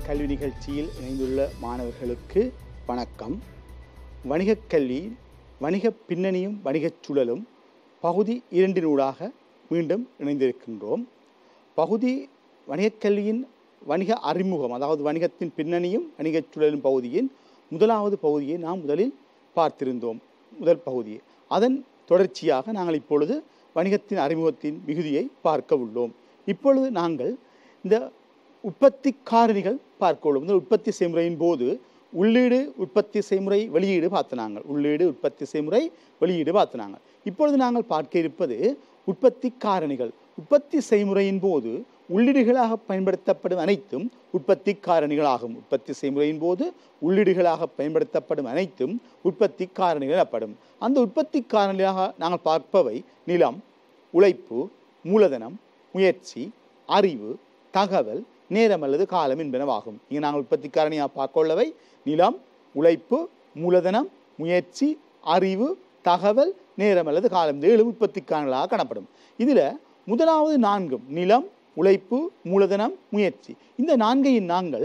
கல்வி நிகழ்ச்சியில் இணைந்துள்ள மாணவர்களுக்கு வணக்கம் வணிகக் கல்வி வணிகப் பின்னணியும் வணிகச் சூழலும் பகுதி இரண்டினூடாக மீண்டும் இணைந்திருக்கின்றோம் பகுதி வணிகக் கல்வியின் வணிக அறிமுகம் அதாவது வணிகத்தின் பின்னணியும் வணிகச் சூழலும் பகுதியின் முதலாவது பகுதியை நாம் முதலில் பார்த்திருந்தோம் முதல் பகுதியை அதன் தொடர்ச்சியாக நாங்கள் இப்பொழுது வணிகத்தின் அறிமுகத்தின் மிகுதியை பார்க்க உள்ளோம் இப்பொழுது நாங்கள் இந்த உற்பத்தி காரணிகள் பார்க்க உள்ளோம் இந்த உற்பத்தி செய்முறையின் போது உள்ளீடு உற்பத்தி செய்முறை வெளியீடு பார்த்து நாங்கள் உள்ளீடு உற்பத்தி செய்முறை வெளியீடு பார்த்து நாங்கள் இப்பொழுது நாங்கள் பார்க்க இருப்பது உற்பத்தி காரணிகள் உற்பத்தி செய்முறையின் போது உள்ளீடுகளாக பயன்படுத்தப்படும் அனைத்தும் உற்பத்தி காரணிகளாகும் உற்பத்தி செய்முறையின் போது உள்ளீடுகளாக பயன்படுத்தப்படும் அனைத்தும் உற்பத்தி காரணிகள் எனப்படும் அந்த உற்பத்தி காரணிகளாக நாங்கள் பார்ப்பவை நிலம் உழைப்பு மூலதனம் முயற்சி அறிவு தகவல் நேரம் அல்லது காலம் என்பனவாகும் இங்கே நாங்கள் உற்பத்தி காரணியாக பார்க்க உள்ளவை நிலம் உழைப்பு மூலதனம் முயற்சி அறிவு தகவல் நேரம் அல்லது காலம் இந்த ஏழு உற்பத்தி காரணிகளாக காணப்படும் இதில் முதலாவது நான்கும் நிலம் உழைப்பு மூலதனம் முயற்சி இந்த நான்கையும் நாங்கள்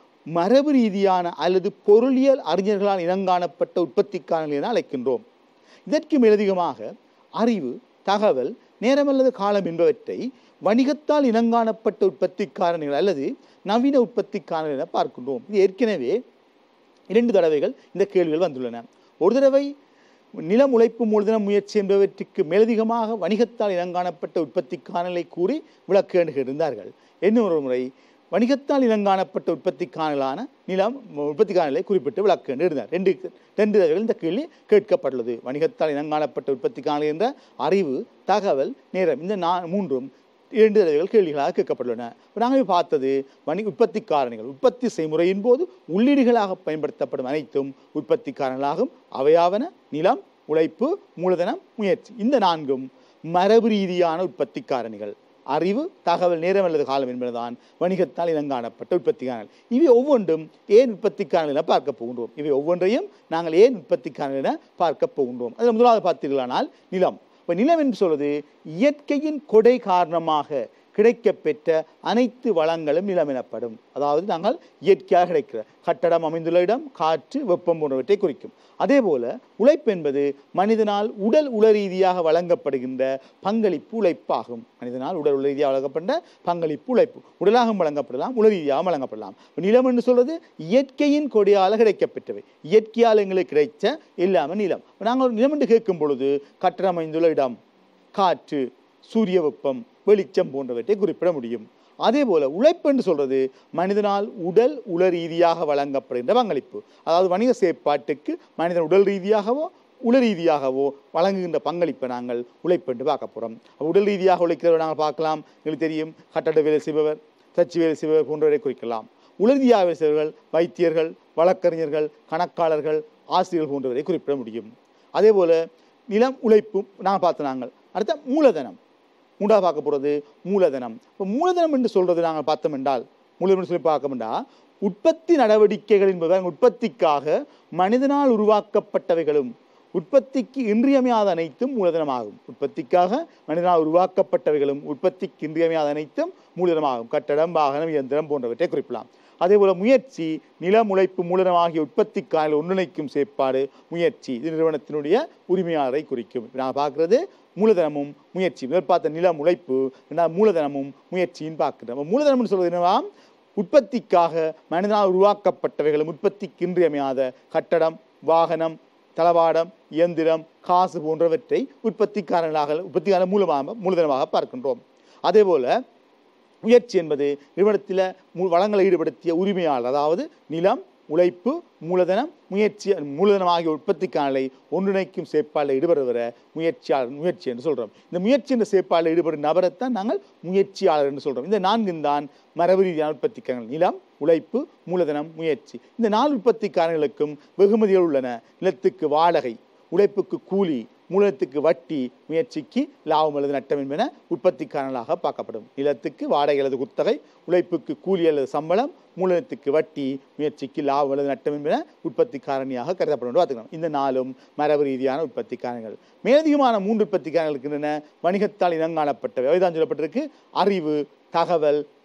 மரபு ரீதியான அல்லது பொருளியல் அறிஞர்களால் இனங்காணப்பட்ட உற்பத்தி காரணிகள் என அழைக்கின்றோம் இதற்கு மேலதிகமாக அறிவு தகவல் நேரம் அல்லது காலம் என்பவற்றை வணிகத்தால் இனங்காணப்பட்ட உற்பத்தி காரணிகள் அல்லது நவீன உற்பத்தி காரணிகள் என பார்க்கின்றோம் இது ஏற்கனவே இரண்டு தடவைகள் இந்த கேள்விகள் வந்துள்ளன ஒரு தடவை நிலம் உழைப்பு மூலதன முயற்சி என்பவற்றுக்கு மேலதிகமாக வணிகத்தால் இனங்காணப்பட்ட உற்பத்தி காரணிகளை கூறி விளக்கு இருந்தார்கள் இன்னொரு முறை வணிகத்தால் இனங்காணப்பட்ட உற்பத்தி காணலான நிலம் உற்பத்தி காணலை குறிப்பிட்டு விளக்கு இருந்தார் ரெண்டு ரெண்டு தடவைகள் இந்த கேள்வி கேட்கப்பட்டுள்ளது வணிகத்தால் இனங்காணப்பட்ட உற்பத்தி காணலை என்ற அறிவு தகவல் நேரம் இந்த நா மூன்றும் இரண்டு தடவைகள் கேள்விகளாக கேட்கப்பட்டுள்ளன நாங்கள் பார்த்தது வணிக உற்பத்தி காரணிகள் உற்பத்தி செய்முறையின் போது உள்ளீடுகளாக பயன்படுத்தப்படும் அனைத்தும் உற்பத்தி காரணிகளாகும் அவையாவன நிலம் உழைப்பு மூலதனம் முயற்சி இந்த நான்கும் மரபு ரீதியான உற்பத்தி காரணிகள் அறிவு தகவல் நேரம் அல்லது காலம் என்பதுதான் வணிகத்தால் இனங்காணப்பட்ட உற்பத்தி காரணிகள் இவை ஒவ்வொன்றும் ஏன் உற்பத்தி காரணிகள் என பார்க்க போகின்றோம் இவை ஒவ்வொன்றையும் நாங்கள் ஏன் உற்பத்தி காரணிகள் என பார்க்க போகின்றோம் அதில் முதலாவது பார்த்தீர்களானால் நிலம் இப்போ நிலம் என்று சொல்வது இயற்கையின் கொடை காரணமாக கிடைக்கப்பெற்ற அனைத்து வளங்களும் நிலம் எனப்படும் அதாவது நாங்கள் இயற்கையாக கிடைக்கிற கட்டடம் அமைந்துள்ள இடம் காற்று வெப்பம் போன்றவற்றை குறிக்கும் அதே போல உழைப்பு என்பது மனிதனால் உடல் உள ரீதியாக வழங்கப்படுகின்ற பங்களிப்பு உழைப்பாகும் மனிதனால் உடல் உள ரீதியாக வழங்கப்படுகின்ற பங்களிப்பு உழைப்பு உடலாகவும் வழங்கப்படலாம் உள ரீதியாக வழங்கப்படலாம் நிலம் என்று சொல்வது இயற்கையின் கொடியால் கிடைக்கப்பெற்றவை இயற்கையால் எங்களுக்கு கிடைச்ச இல்லாமல் நிலம் நாங்கள் நிலம் என்று கேட்கும் பொழுது கட்டடம் அமைந்துள்ள இடம் காற்று சூரிய வெப்பம் வெளிச்சம் போன்றவற்றை குறிப்பிட முடியும் அதே போல உழைப்பு என்று சொல்றது மனிதனால் உடல் உள ரீதியாக வழங்கப்படுகின்ற பங்களிப்பு அதாவது வணிக செயற்பாட்டுக்கு மனிதன் உடல் ரீதியாகவோ உள ரீதியாகவோ வழங்குகின்ற பங்களிப்பை நாங்கள் உழைப்பு என்று பார்க்க போகிறோம் உடல் ரீதியாக உழைக்கிறவரை நாங்கள் பார்க்கலாம் எங்களுக்கு தெரியும் கட்டட வேலை செய்பவர் தச்சு வேலை செய்பவர் போன்றவரை குறிக்கலாம் உள ரீதியாக வேலை செய்பவர்கள் வைத்தியர்கள் வழக்கறிஞர்கள் கணக்காளர்கள் ஆசிரியர்கள் போன்றவரை குறிப்பிட முடியும் அதே போல நிலம் உழைப்பும் நாங்கள் பார்த்து நாங்கள் அடுத்த மூலதனம் மூன்றாவது பார்க்க போகிறது மூலதனம் இப்போ மூலதனம் என்று சொல்றது நாங்கள் பார்த்தோம் என்றால் மூலதனம் சொல்லி பார்க்கமெண்டா உற்பத்தி நடவடிக்கைகள் என்பது உற்பத்திக்காக மனிதனால் உருவாக்கப்பட்டவைகளும் உற்பத்திக்கு இன்றியமையாத அனைத்தும் மூலதனமாகும் உற்பத்திக்காக மனிதனால் உருவாக்கப்பட்டவைகளும் உற்பத்திக்கு இன்றியமையாத அனைத்தும் மூலதனமாகும் கட்டடம் வாகனம் இயந்திரம் போன்றவற்றை குறிப்பிடலாம் அதே போல முயற்சி நிலம் உழைப்பு மூலதனம் ஆகிய உற்பத்திக்கான ஒன்றிணைக்கும் செயற்பாடு முயற்சி இது நிறுவனத்தினுடைய உரிமையாளரை குறிக்கும் நான் பார்க்கறது மூலதனமும் முயற்சி முதல் பார்த்த நிலம் உழைப்பு மூலதனமும் முயற்சின்னு பார்க்கிறோம் மூலதனம்னு சொல்வது என்னவா உற்பத்திக்காக மனிதனால் உருவாக்கப்பட்டவைகளும் உற்பத்திக்கு இன்றியமையாத கட்டடம் வாகனம் தளவாடம் இயந்திரம் காசு போன்றவற்றை உற்பத்திக்காரர்களாக உற்பத்திக்கான மூலமாக மூலதனமாக பார்க்கின்றோம் அதே போல முயற்சி என்பது நிறுவனத்தில் வளங்களை ஈடுபடுத்திய உரிமையாளர் அதாவது நிலம் உழைப்பு மூலதனம் முயற்சி மூலதனம் ஆகிய உற்பத்திக்கானலை ஒன்றிணைக்கும் செயற்பாடில் ஈடுபடுவர முயற்சியாளர் முயற்சி என்று சொல்கிறோம் இந்த முயற்சி என்ற செயற்பாடில் ஈடுபடும் நபரைத்தான் நாங்கள் முயற்சியாளர் என்று சொல்கிறோம் இந்த நான்கும் தான் மரபு ரீதியான உற்பத்திக்காரங்கள் நிலம் உழைப்பு மூலதனம் முயற்சி இந்த நாலு உற்பத்திக்காரர்களுக்கும் வெகுமதிகள் உள்ளன நிலத்துக்கு வாடகை உழைப்புக்கு கூலி மூலத்துக்கு வட்டி முயற்சிக்கு லாபம் அல்லது நட்டம் என்பன உற்பத்திக்காரர்களாக பார்க்கப்படும் நிலத்துக்கு வாடகை அல்லது குத்தகை உழைப்புக்கு கூலி அல்லது சம்பளம் மூலத்துக்கு வட்டி முயற்சிக்கு லாபம் அல்லது நட்டம் என்பன உற்பத்தி காரணியாக கருதப்படும் பார்த்துக்கணும் இந்த நாளும் மரபு ரீதியான உற்பத்தி காரணிகள் மேலதிகமான மூன்று உற்பத்தி காரணிகள் இருக்கின்றன வணிகத்தால் இனங்காணப்பட்டவை அவைதான் சொல்லப்பட்டிருக்கு அறிவு தகவல்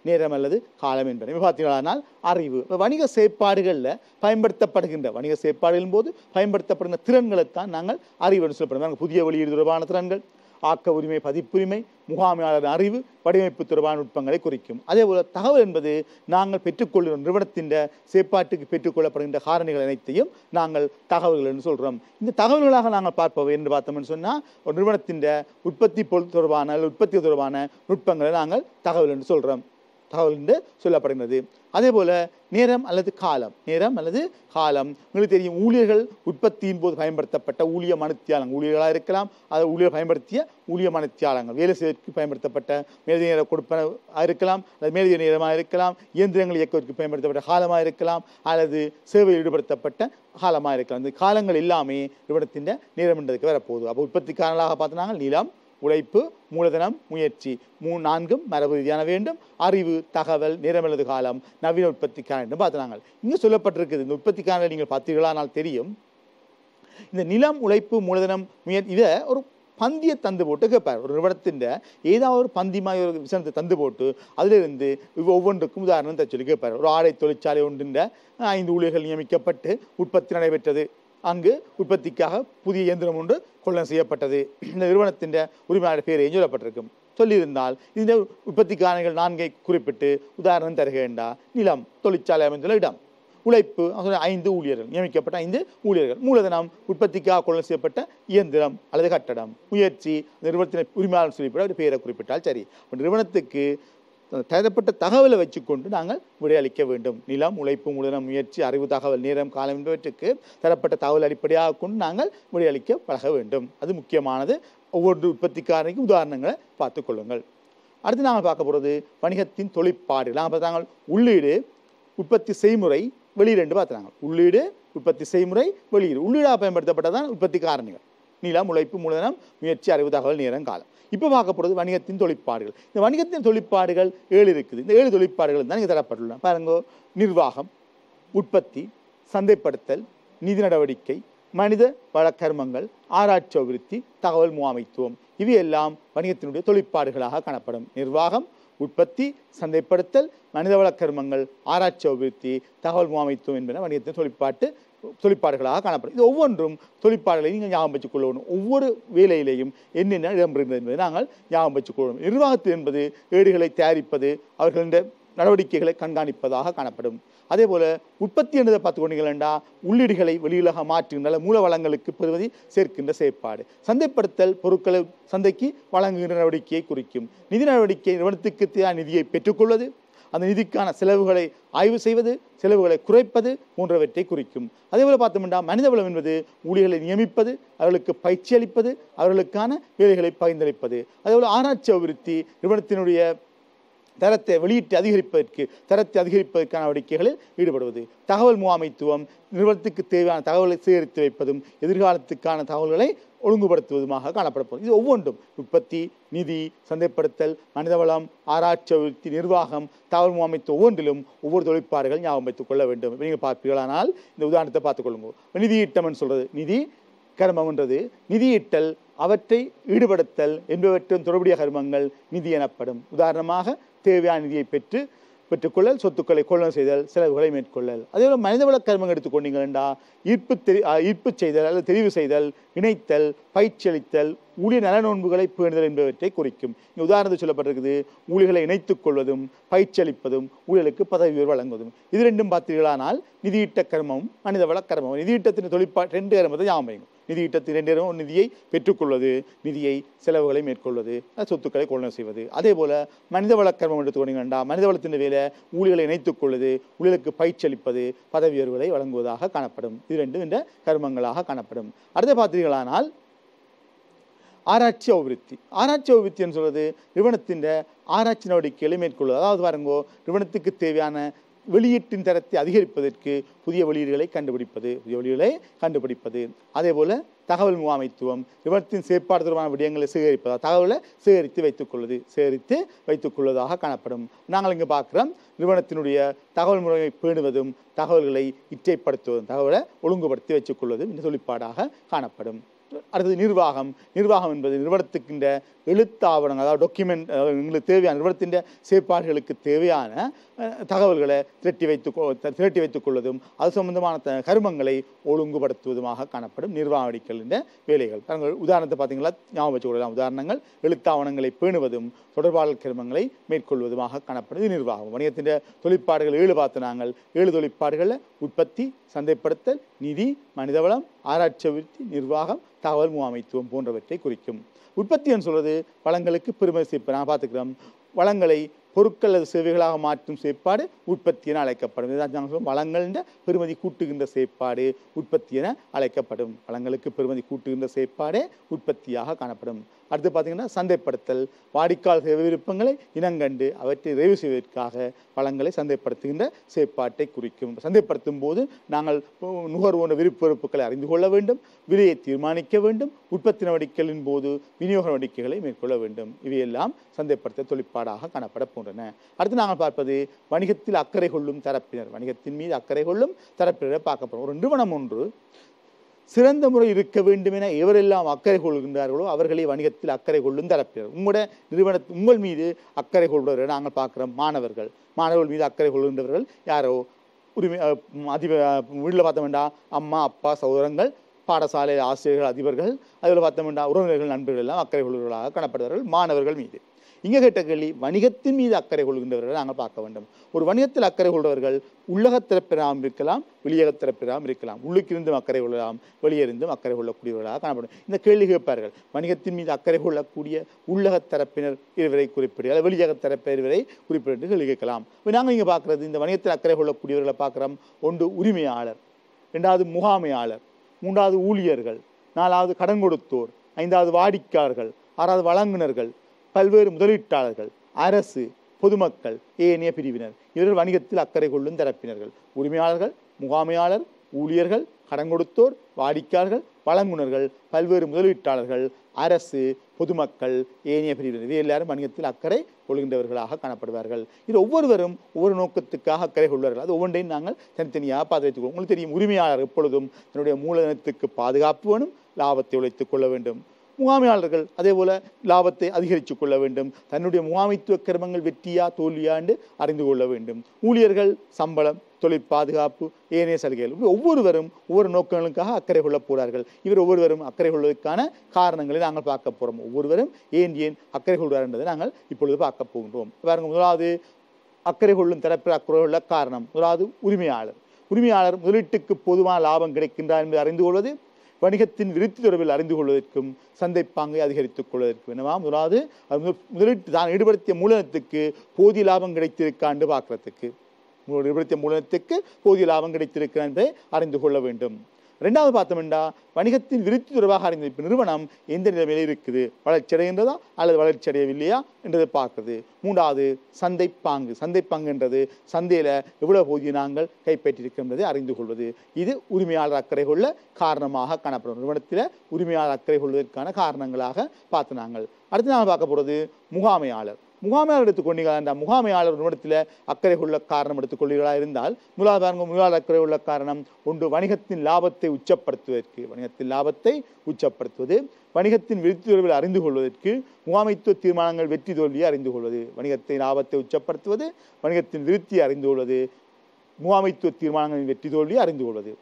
நேரம் அல்லது காலம் என்பன இப்போ பார்த்தீங்களானால் அறிவு இப்போ வணிக செயற்பாடுகளில் பயன்படுத்தப்படுகின்ற வணிக செயற்பாடுகளின் போது பயன்படுத்தப்படுகின்ற திறன்களைத்தான் நாங்கள் அறிவு என்று சொல்லப்படுறோம் புதிய வெளியீடு தொடர்பான திறன்கள் ஆக்க உரிமை பதிப்புரிமை முகாமையாளர் அறிவு வடிவமைப்பு தொடர்பான நுட்பங்களை குறிக்கும் அதே போல தகவல் என்பது நாங்கள் பெற்றுக்கொள்கிற நிறுவனத்தின் செயற்பாட்டுக்கு பெற்றுக்கொள்ளப்படுகின்ற காரணிகள் அனைத்தையும் நாங்கள் தகவல்கள் என்று சொல்கிறோம் இந்த தகவல்களாக நாங்கள் பார்ப்பவை என்று பார்த்தோம்னு சொன்னால் ஒரு நிறுவனத்தின் உற்பத்தி பொருள் தொடர்பான அல்லது உற்பத்தி தொடர்பான நுட்பங்களை நாங்கள் தகவல் என்று சொல்கிறோம் தகவல் என்று சொல்லப்படுகிறது அதே போல நேரம் அல்லது காலம் நேரம் அல்லது காலம் உங்களுக்கு தெரியும் ஊழியர்கள் உற்பத்தியின் போது பயன்படுத்தப்பட்ட ஊழிய மனுத்தியாளங்கள் ஊழியர்களாக இருக்கலாம் அது ஊழியர் பயன்படுத்திய ஊழிய மனுத்தியாளங்கள் வேலை செய்வதற்கு பயன்படுத்தப்பட்ட மேலதிக நேர கொடுப்பன இருக்கலாம் அல்லது மேலதிக நேரமாக இருக்கலாம் இயந்திரங்கள் இயக்குவதற்கு பயன்படுத்தப்பட்ட காலமாக இருக்கலாம் அல்லது சேவையில் ஈடுபடுத்தப்பட்ட காலமாக இருக்கலாம் இந்த காலங்கள் எல்லாமே நிறுவனத்தின் நேரம் என்றதுக்கு வரப்போகுது அப்போ உற்பத்திக்காரர்களாக பார்த்தோம்னா நிலம் உழைப்பு மூலதனம் முயற்சி மூ நான்கும் மரபு ரீதியான வேண்டும் அறிவு தகவல் நிறமல்லது காலம் நவீன உற்பத்திக்கான என்று பார்த்தாங்க இங்கே சொல்லப்பட்டிருக்குது இந்த உற்பத்திக்கான நீங்கள் பார்த்தீர்களானால் தெரியும் இந்த நிலம் உழைப்பு மூலதனம் முயற் இதை ஒரு பந்தியை தந்து போட்டு கேட்பார் ஒரு நிறுவனத்தின் ஏதாவது ஒரு பந்தி மாதிரி ஒரு விஷயத்தை தந்து போட்டு அதிலிருந்து இவ் ஒவ்வொன்றுக்கும் உதாரணம் தச்சு சொல்லி கேட்பார் ஒரு ஆடை தொழிற்சாலை ஒன்றின் ஐந்து ஊழியர்கள் நியமிக்கப்பட்டு உற்பத்தி நடைபெற்றது அங்கு உற்பத்திக்காக புதிய இயந்திரம் ஒன்று கொள்ளம் செய்யப்பட்டது இந்த நிறுவனத்தின் உரிமையாளர் பேரையும் சொல்லப்பட்டிருக்கும் சொல்லியிருந்தால் இந்த உற்பத்திக்காரர்கள் நான்கை குறிப்பிட்டு உதாரணம் தருகின்றா நிலம் தொழிற்சாலை அமைந்துள்ள இடம் உழைப்பு அது ஐந்து ஊழியர்கள் நியமிக்கப்பட்ட ஐந்து ஊழியர்கள் மூலதனம் உற்பத்திக்காக கொள்ள செய்யப்பட்ட இயந்திரம் அல்லது கட்டடம் முயற்சி நிறுவனத்தின் உரிமையாளர் சொல்லிவிட ஒரு பெயரை குறிப்பிட்டால் சரி அப்ப நிறுவனத்துக்கு தரப்பட்ட தகவலை வச்சுக்கொண்டு நாங்கள் விடையளிக்க வேண்டும் நிலம் உழைப்பு மூலதனம் முயற்சி அறிவு தகவல் நேரம் காலம் என்பவற்றுக்கு தரப்பட்ட தகவல் அடிப்படையாக கொண்டு நாங்கள் விடையளிக்க பழக வேண்டும் அது முக்கியமானது ஒவ்வொரு உற்பத்திக்காரனுக்கும் உதாரணங்களை பார்த்துக் கொள்ளுங்கள் அடுத்து நாங்கள் பார்க்க போகிறது வணிகத்தின் தொழிற்பாடு நாங்கள் பார்த்தாங்க உள்ளீடு உற்பத்தி செய்முறை வெளியீடு என்று பார்த்தாங்க உள்ளீடு உற்பத்தி செய்முறை வெளியீடு உள்ளீடாக பயன்படுத்தப்பட்டதான் உற்பத்தி காரணிகள் நிலம் உழைப்பு மூலதனம் முயற்சி அறிவு தகவல் நேரம் காலம் இப்போ பார்க்க போகிறது வணிகத்தின் தொழிற்பாடுகள் இந்த வணிகத்தின் தொழிற்பாடுகள் ஏழு இருக்குது இந்த ஏழு தொழிற்பாடுகள் தான் இங்கே தரப்பட்டுள்ளன பாருங்க நிர்வாகம் உற்பத்தி சந்தைப்படுத்தல் நிதி நடவடிக்கை மனித வளக்கர்மங்கள் ஆராய்ச்சி அபிவிருத்தி தகவல் முகாமைத்துவம் இவையெல்லாம் வணிகத்தினுடைய தொழிற்பாடுகளாக காணப்படும் நிர்வாகம் உற்பத்தி சந்தைப்படுத்தல் மனிதவள கர்மங்கள் ஆராய்ச்சி அபிவிருத்தி தகவல் முகாமைத்துவம் என்பன வணிகத்தின் தொழிற்பாட்டு தொழிற்பாடுகளாக காணப்படும் இது ஒவ்வொன்றும் தொழிற்பாடுகளை நீங்கள் ஞாபகம் வச்சுக் கொள்ளணும் ஒவ்வொரு வேலையிலையும் என்னென்ன இடம்பெறுகிறது என்பதை நாங்கள் ஞாபகம் வச்சுக் கொள்ளணும் நிர்வாகத்தில் என்பது ஏடுகளை தயாரிப்பது அவர்களின் நடவடிக்கைகளை கண்காணிப்பதாக காணப்படும் அதே போல உற்பத்தி என்பதை பார்த்துக்கொண்டீங்களா உள்ளீடுகளை வெளியுலக மாற்றுகின்ற மூல வளங்களுக்கு பெறுவதை சேர்க்கின்ற செயற்பாடு சந்தைப்படுத்தல் பொருட்களை சந்தைக்கு வழங்குகின்ற நடவடிக்கையை குறிக்கும் நிதி நடவடிக்கை நிறுவனத்துக்கு தேவையான நிதியை பெற்றுக்கொள்வது அந்த நிதிக்கான செலவுகளை ஆய்வு செய்வது செலவுகளை குறைப்பது போன்றவற்றை குறிக்கும் அதே போல பார்த்தோம்னா மனிதவளம் என்பது ஊழியர்களை நியமிப்பது அவர்களுக்கு பயிற்சி அளிப்பது அவர்களுக்கான வேலைகளை பகிர்ந்தளிப்பது அதே போல ஆராய்ச்சி அபிவிருத்தி நிறுவனத்தினுடைய தரத்தை வெளியிட்டு அதிகரிப்பதற்கு தரத்தை அதிகரிப்பதற்கான நடவடிக்கைகளில் ஈடுபடுவது தகவல் முகாமைத்துவம் நிறுவனத்துக்கு தேவையான தகவலை சேகரித்து வைப்பதும் எதிர்காலத்துக்கான தகவல்களை ஒழுங்குபடுத்துவதுமாக காணப்படப்படும் இது ஒவ்வொன்றும் உற்பத்தி நிதி சந்தைப்படுத்தல் மனிதவளம் ஆராய்ச்சி அபிவிருத்தி நிர்வாகம் தகவல் முகாமைத்துவம் ஒவ்வொன்றிலும் ஒவ்வொரு தொழிற்பாடுகள் ஞாபகம் வைத்துக் கொள்ள வேண்டும் நீங்கள் பார்ப்பீர்களானால் இந்த உதாரணத்தை பார்த்துக்கொள்ளுங்க நிதியீட்டம்னு சொல்றது நிதி கர்மம்ன்றது நிதியிட்டல் அவற்றை ஈடுபடுத்தல் என்பவற்றின் தொடர்புடைய கர்மங்கள் நிதி எனப்படும் உதாரணமாக தேவையான நிதியை பெற்று பெற்றுக்கொள்ளல் சொத்துக்களை கொள்ளல் செய்தல் செலவுகளை மேற்கொள்ளல் அதே போல மனிதவள கர்மங்கள் எடுத்துக்கொண்டீங்கன்னா ஈர்ப்பு தெரி அஹ் ஈர்ப்பு செய்தல் அல்லது தெரிவு செய்தல் இணைத்தல் பயிற்சி அளித்தல் ஊழியர் நலனோன்புகளை பேணுதல் என்பவற்றை குறிக்கும் இங்கே உதாரணத்தை சொல்லப்பட்டிருக்குது ஊழியர்களை இணைத்துக் கொள்வதும் பயிற்சி அளிப்பதும் ஊழியர்களுக்கு பதவி உயர்வு வழங்குவதும் இது ரெண்டும் பார்த்தீர்களானால் நிதியிட்ட கர்மமும் மனிதவள கர்மமும் நிதியிட்டத்தின் தொழிற்பா ரெண்டு கர்மத்தை ஞாபகம் வைக்கும் நிதியிட்டத்தின் ரெண்டு கர்மம் நிதியை பெற்றுக்கொள்வது நிதியை செலவுகளை மேற்கொள்வது அஹ் சொத்துக்களை கொள்ளம் செய்வது அதே போல மனிதவள கர்மம் எடுத்துக்கொண்டீங்கன்னா மனிதவளத்தின் வேலை ஊழியர்களை இணைத்துக் கொள்வது ஊழியர்களுக்கு பயிற்சி அளிப்பது பதவி உயர்வுகளை வழங்குவதாக காணப்படும் இது ரெண்டும் இந்த கர்மங்களாக காணப்படும் அடுத்து பார்த்தீர்களானால் ஆராய்ச்சி அபிவிருத்தி ஆராய்ச்சி அபிவிருத்தின்னு சொல்றது நிறுவனத்தின் ஆராய்ச்சி நடவடிக்கைகளை மேற்கொள்வது அதாவது பாருங்கோ நிறுவனத்துக்கு தேவையான வெளியீட்டின் தரத்தை அதிகரிப்பதற்கு புதிய வெளியீடுகளை கண்டுபிடிப்பது புதிய வெளியீடுகளை கண்டுபிடிப்பது அதே போல தகவல் முகாமைத்துவம் நிறுவனத்தின் செயற்பாடு தொடர்பான விடயங்களை சேகரிப்பதா தகவலை சேகரித்து வைத்துக் கொள்வது சேகரித்து வைத்துக் கொள்வதாக காணப்படும் நாங்கள் இங்கே பார்க்குறோம் நிறுவனத்தினுடைய தகவல் முறையை பேணுவதும் தகவல்களை இச்சைப்படுத்துவதும் தகவலை ஒழுங்குபடுத்தி வச்சுக் கொள்வதும் இந்த தொழிற்பாடாக காணப்படும் அடுத்தது நிர்வாகம் நிர்வாகம் என்பது நிறுவனத்துக்கின்ற எழுத்தாவணங்கள் அதாவது டாக்குமெண்ட் எங்களுக்கு தேவையான நிறுவனத்தின் செயற்பாடுகளுக்கு தேவையான அஹ், தகவல்களை திரட்டி வைத்துக் கொ- த- திரட்டி வைத்துக் கொள்வதும் அது சம்பந்தமான த- கருமங்களை ஒழுங்குபடுத்துவதுமாக காணப்படும் நிர்வாகிகளின் வேலைகள் பாருங்கள், உதாரணத்தை பார்த்தீங்களா ஞாபகம் வச்சுக் கொள்ளலாம் உதாரணங்கள் எழுத்தாவணங்களை பேணுவதும் தொடர்பாளர் கருமங்களை மேற்கொள்வதுமாக காணப்படும் இது நிர்வாகம் வணிகத்தின் தொழிற்பாடுகள் ஏழு பார்த்து நாங்கள் ஏழு தொழிற்பாடுகளில் உற்பத்தி சந்தைப்படுத்தல் நிதி மனிதவளம் ஆராய்ச்சி அபிவிருத்தி நிர்வாகம் தகவல் முகாமைத்துவம் போன்றவற்றை குறிக்கும் உற்பத்தின்னு சொல்றது வளங்களுக்கு பெருமை சேர்ப்பு நான் பார்த்துக்கிறோம் வளங்களை பொருட்கள் அல்லது சேவைகளாக மாற்றும் செயற்பாடு உற்பத்தி என அழைக்கப்படும் இதுதான் நாங்கள் சொல்லுவோம் வளங்களின் பெருமதி கூட்டுகின்ற செயற்பாடு உற்பத்தி என அழைக்கப்படும் வளங்களுக்கு பெருமதி கூட்டுகின்ற செயற்பாடே உற்பத்தியாக காணப்படும் அடுத்து பார்த்தீங்கன்னா சந்தைப்படுத்தல் வாடிக்கையாளர் சேவை விருப்பங்களை இனங்கண்டு அவற்றை நிறைவு செய்வதற்காக வளங்களை சந்தைப்படுத்துகின்ற செயற்பாட்டை குறிக்கும் சந்தைப்படுத்தும் போது நாங்கள் உ- நுகர்வோன விருப்ப வெறுப்புகளை அறிந்து கொள்ள வேண்டும் விலையை தீர்மானிக்க வேண்டும் உற்பத்தி நடவடிக்கைகளின் போது விநியோக நடவடிக்கைகளை மேற்கொள்ள வேண்டும் இவையெல்லாம் சந்தைப்படுத்த தொழிற்பாடாக காணப்பட போன்றன அடுத்து நாங்கள் பார்ப்பது வணிகத்தில் அக்கறை கொள்ளும் தரப்பினர் வணிகத்தின் மீது அக்கறை கொள்ளும் தரப்பினரை பார்க்க போறோம் ஒரு நிறுவனம் ஒன்று சிறந்த முறை இருக்க வேண்டும் என எவரெல்லாம் அக்கறை கொள்கின்றார்களோ அவர்களே வணிகத்தில் அக்கறை கொள்ளும் தரப்பினர் உங்களுடைய நிறுவன உங்கள் மீது அக்கறை கொள்பவர்களை நாங்கள் பார்க்கிறோம் மாணவர்கள் மாணவர்கள் மீது அக்கறை கொள்கின்றவர்கள் யாரோ உரிமை அஹ், ம், அதிப வீட்டில் பார்த்தோம் வேண்டாம் அம்மா அப்பா சகோதரங்கள் பாடசாலை ஆசிரியர்கள் அதிபர்கள் அதில் பார்த்தோம் வேண்டாம் உறவினர்கள் நண்பர்கள் எல்லாம் அக்கறை கொள்வர்களாக காணப்படுவார்கள் மாணவர்கள் மீது இங்கே கேட்ட கேள்வி வணிகத்தின் மீது அக்கறை கொள்கின்றவர்கள் நாங்கள் பார்க்க வேண்டும் ஒரு வணிகத்தில் அக்கறை கொள்பவர்கள் உள்ளகத் திறப்பிராம் இருக்கலாம் வெளியகத் திறப்பிராம் இருக்கலாம் உள்ளுக்கிருந்தும் அக்கறை கொள்ளலாம் வெளியிருந்தும் அக்கறை கொள்ளக்கூடியவர்களாக காணப்படும் இந்த கேள்வி கேட்பார்கள் வணிகத்தின் மீது அக்கறை கொள்ளக்கூடிய உள்ளகத் தரப்பினர் இருவரை குறிப்பிடு அல்லது வெளியகத் தரப்பினர் இருவரை குறிப்பிடு என்று கேள்வி கேட்கலாம் இப்போ நாங்கள் இங்கே பார்க்குறது இந்த வணிகத்தில் அக்கறை கொள்ளக்கூடியவர்களை பார்க்குறோம் ஒன்று உரிமையாளர் ரெண்டாவது முகாமையாளர் மூன்றாவது ஊழியர்கள் நாலாவது கடன் கொடுத்தோர் ஐந்தாவது வாடிக்கையாளர்கள் ஆறாவது வழங்குனர்கள் பல்வேறு முதலீட்டாளர்கள் அரசு பொதுமக்கள் ஏனைய பிரிவினர் இவர்கள் வணிகத்தில் அக்கறை கொள்ளும் தரப்பினர்கள் உரிமையாளர்கள் முகாமையாளர் ஊழியர்கள் கடன் கொடுத்தோர் வாடிக்கையாளர்கள் வழங்குனர்கள் பல்வேறு முதலீட்டாளர்கள் அரசு பொதுமக்கள் ஏனைய பிரிவினர் இவை எல்லாரும் வணிகத்தில் அக்கறை கொள்கின்றவர்களாக காணப்படுவார்கள் இது ஒவ்வொருவரும் ஒவ்வொரு நோக்கத்துக்காக அக்கறை கொள்வார்கள் அது ஒவ்வொன்றையும் நாங்கள் தனித்தனியாக பார்த்து வைத்துக்கொள்வோம் உங்களுக்கு தெரியும் உரிமையாளர் எப்பொழுதும் தன்னுடைய மூலதனத்துக்கு பாதுகாப்பு வேணும் லாபத்தை உழைத்துக் கொள்ள வேண்டும் முகாமையாளர்கள் அதே போல லாபத்தை அதிகரித்துக் கொள்ள வேண்டும் தன்னுடைய முகாமைத்துவ கிரமங்கள் வெற்றியா தோல்வியாண்டு அறிந்து கொள்ள வேண்டும் ஊழியர்கள் சம்பளம் தொழில் பாதுகாப்பு ஏனைய சலுகைகள் இப்படி ஒவ்வொருவரும் ஒவ்வொரு நோக்கங்களுக்காக அக்கறை கொள்ளப் போகிறார்கள் இவர் ஒவ்வொருவரும் அக்கறை கொள்வதற்கான காரணங்களை நாங்கள் பார்க்க போகிறோம் ஒவ்வொருவரும் ஏன் ஏன் அக்கறை கொள்வார் என்பதை நாங்கள் இப்பொழுது பார்க்க போகின்றோம் பாருங்க முதலாவது அக்கறை கொள்ளும் தரப்பில் அக்கறை கொள்ள காரணம் முதலாவது உரிமையாளர் உரிமையாளர் முதலீட்டுக்கு போதுமான லாபம் கிடைக்கின்றார் என்பதை அறிந்து கொள்வது வணிகத்தின் விருத்தி தொடர்பில் அறிந்து கொள்வதற்கும் சந்தை பாங்கை அதிகரித்துக் கொள்வதற்கும் என்னவா முதலாவது அது முதல்- முதலீட்டு தான் ஈடுபடுத்திய மூலதனத்துக்கு போதிய லாபம் கிடைத்திருக்காண்டு பார்க்கறதுக்கு மூ- ஈடுபடுத்திய மூலதனத்துக்கு போதிய லாபம் கிடைத்திருக்கிறார் என்பதை அறிந்து கொள்ள வேண்டும் ரெண்டாவது பார்த்தோம்னா வணிகத்தின் விருத்தி தொடர்பாக அறிந்த இப்ப நிறுவனம் எந்த நிலைமையில இருக்குது வளர்ச்சி அடைகின்றதா அல்லது வளர்ச்சி அடையவில்லையா என்றதை பார்க்குறது மூன்றாவது சந்தை பாங்கு சந்தை பங்குன்றது சந்தையில எவ்வளவு போதிய நாங்கள் கைப்பற்றியிருக்கிறோம் என்பதை அறிந்து கொள்வது இது உரிமையாளர் அக்கறை கொள்ள காரணமாக காணப்படும் நிறுவனத்தில் உரிமையாளர் அக்கறை கொள்வதற்கான காரணங்களாக பார்த்து நாங்கள் அடுத்து நாங்கள் பார்க்க போறது முகாமையாளர் முகாமையாளர் எடுத்துக்கொண்டீங்க அந்த முகாமையாளர் நிறுவனத்தில் அக்கறை கொள்ள காரணம் எடுத்துக்கொள்ளீர்களா இருந்தால் முதலாவது பாருங்க முதலாவது அக்கறை உள்ள காரணம் ஒன்று வணிகத்தின் லாபத்தை உச்சப்படுத்துவதற்கு வணிகத்தின் லாபத்தை உச்சப்படுத்துவது வணிகத்தின் விருத்தி தொடர்பில் அறிந்து கொள்வதற்கு முகாமைத்துவ தீர்மானங்கள் வெற்றி தோல்வியை அறிந்து கொள்வது வணிகத்தின் லாபத்தை உச்சப்படுத்துவது வணிகத்தின் விருத்தியை அறிந்து கொள்வது முகாமைத்துவ தீர்மானங்களின் வெற்றி தோல்வியை அறிந்து கொள்வது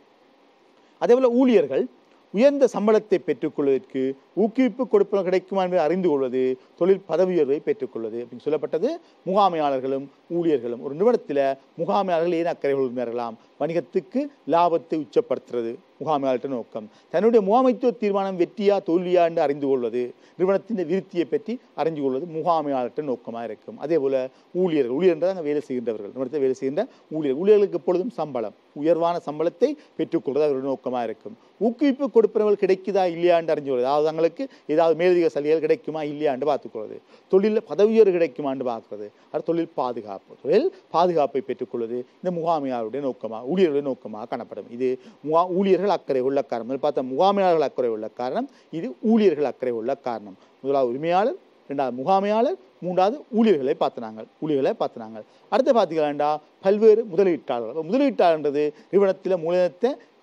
அதேபோல ஊழியர்கள் உயர்ந்த சம்பளத்தை பெற்றுக்கொள்வதற்கு ஊக்குவிப்பு கொடுப்பன கிடைக்குமா என்பதை அறிந்து கொள்வது தொழில் பதவி உயர்வை பெற்றுக்கொள்வது அப்படின்னு சொல்லப்பட்டது முகாமையாளர்களும் ஊழியர்களும் ஒரு நிறுவனத்தில் முகாமையாளர்கள் ஏன் அக்கறை கொள்கிறார்களாம் வணிகத்துக்கு லாபத்தை உச்சப்படுத்துறது முகாமையாளர்கிட்ட நோக்கம் தன்னுடைய முகாமைத்துவ தீர்மானம் வெற்றியா தோல்வியா என்று அறிந்து கொள்வது நிறுவனத்தின் விருத்தியை பற்றி அறிந்து கொள்வது முகாமையாளர்கிட்ட நோக்கமாக இருக்கும் அதே போல ஊழியர்கள் ஊழியர்கள் அங்கே வேலை செய்கின்றவர்கள் நிறுவனத்தில் வேலை செய்கின்ற ஊழியர் ஊழியர்களுக்கு எப்பொழுதும் சம்பளம் உயர்வான சம்பளத்தை பெற்றுக்கொள்வது அவருடைய நோக்கமாக இருக்கும் ஊக்குவிப்பு கொடுப்பவர்கள் கிடைக்குதா இல்லையான்னு அறிஞ்சு கொள்வது அதாவது தங்களுக்கு ஏதாவது மேலதிக சலுகைகள் கிடைக்குமா இல்லையாண்டு பார்த்துக்கொள்வது தொழிலில் பதவியர் கிடைக்குமான்னு பார்க்கிறது அது தொழில் பாதுகாப்பு தொழில் பாதுகாப்பை பெற்றுக்கொள்வது இந்த முகாமையாளருடைய நோக்கமாக ஊழியர்களுடைய நோக்கமாக காணப்படும் இது முகா ஊழியர்கள் அக்கறை உள்ள காரணம் முதல்ல பார்த்தா முகாமையாளர்கள் அக்கறை உள்ள காரணம் இது ஊழியர்கள் அக்கறை உள்ள காரணம் முதலாவது உரிமையாளர் ரெண்டாவது முகாமையாளர் மூன்றாவது ஊழியர்களை பார்த்தினாங்க ஊழியர்களை பார்த்தினாங்க அடுத்து பார்த்தீங்கன்னா பல்வேறு முதலீட்டாளர்கள் அப்ப முதலீட்டாளர்ன்றது நிறுவனத்தில் மூலதனத்தை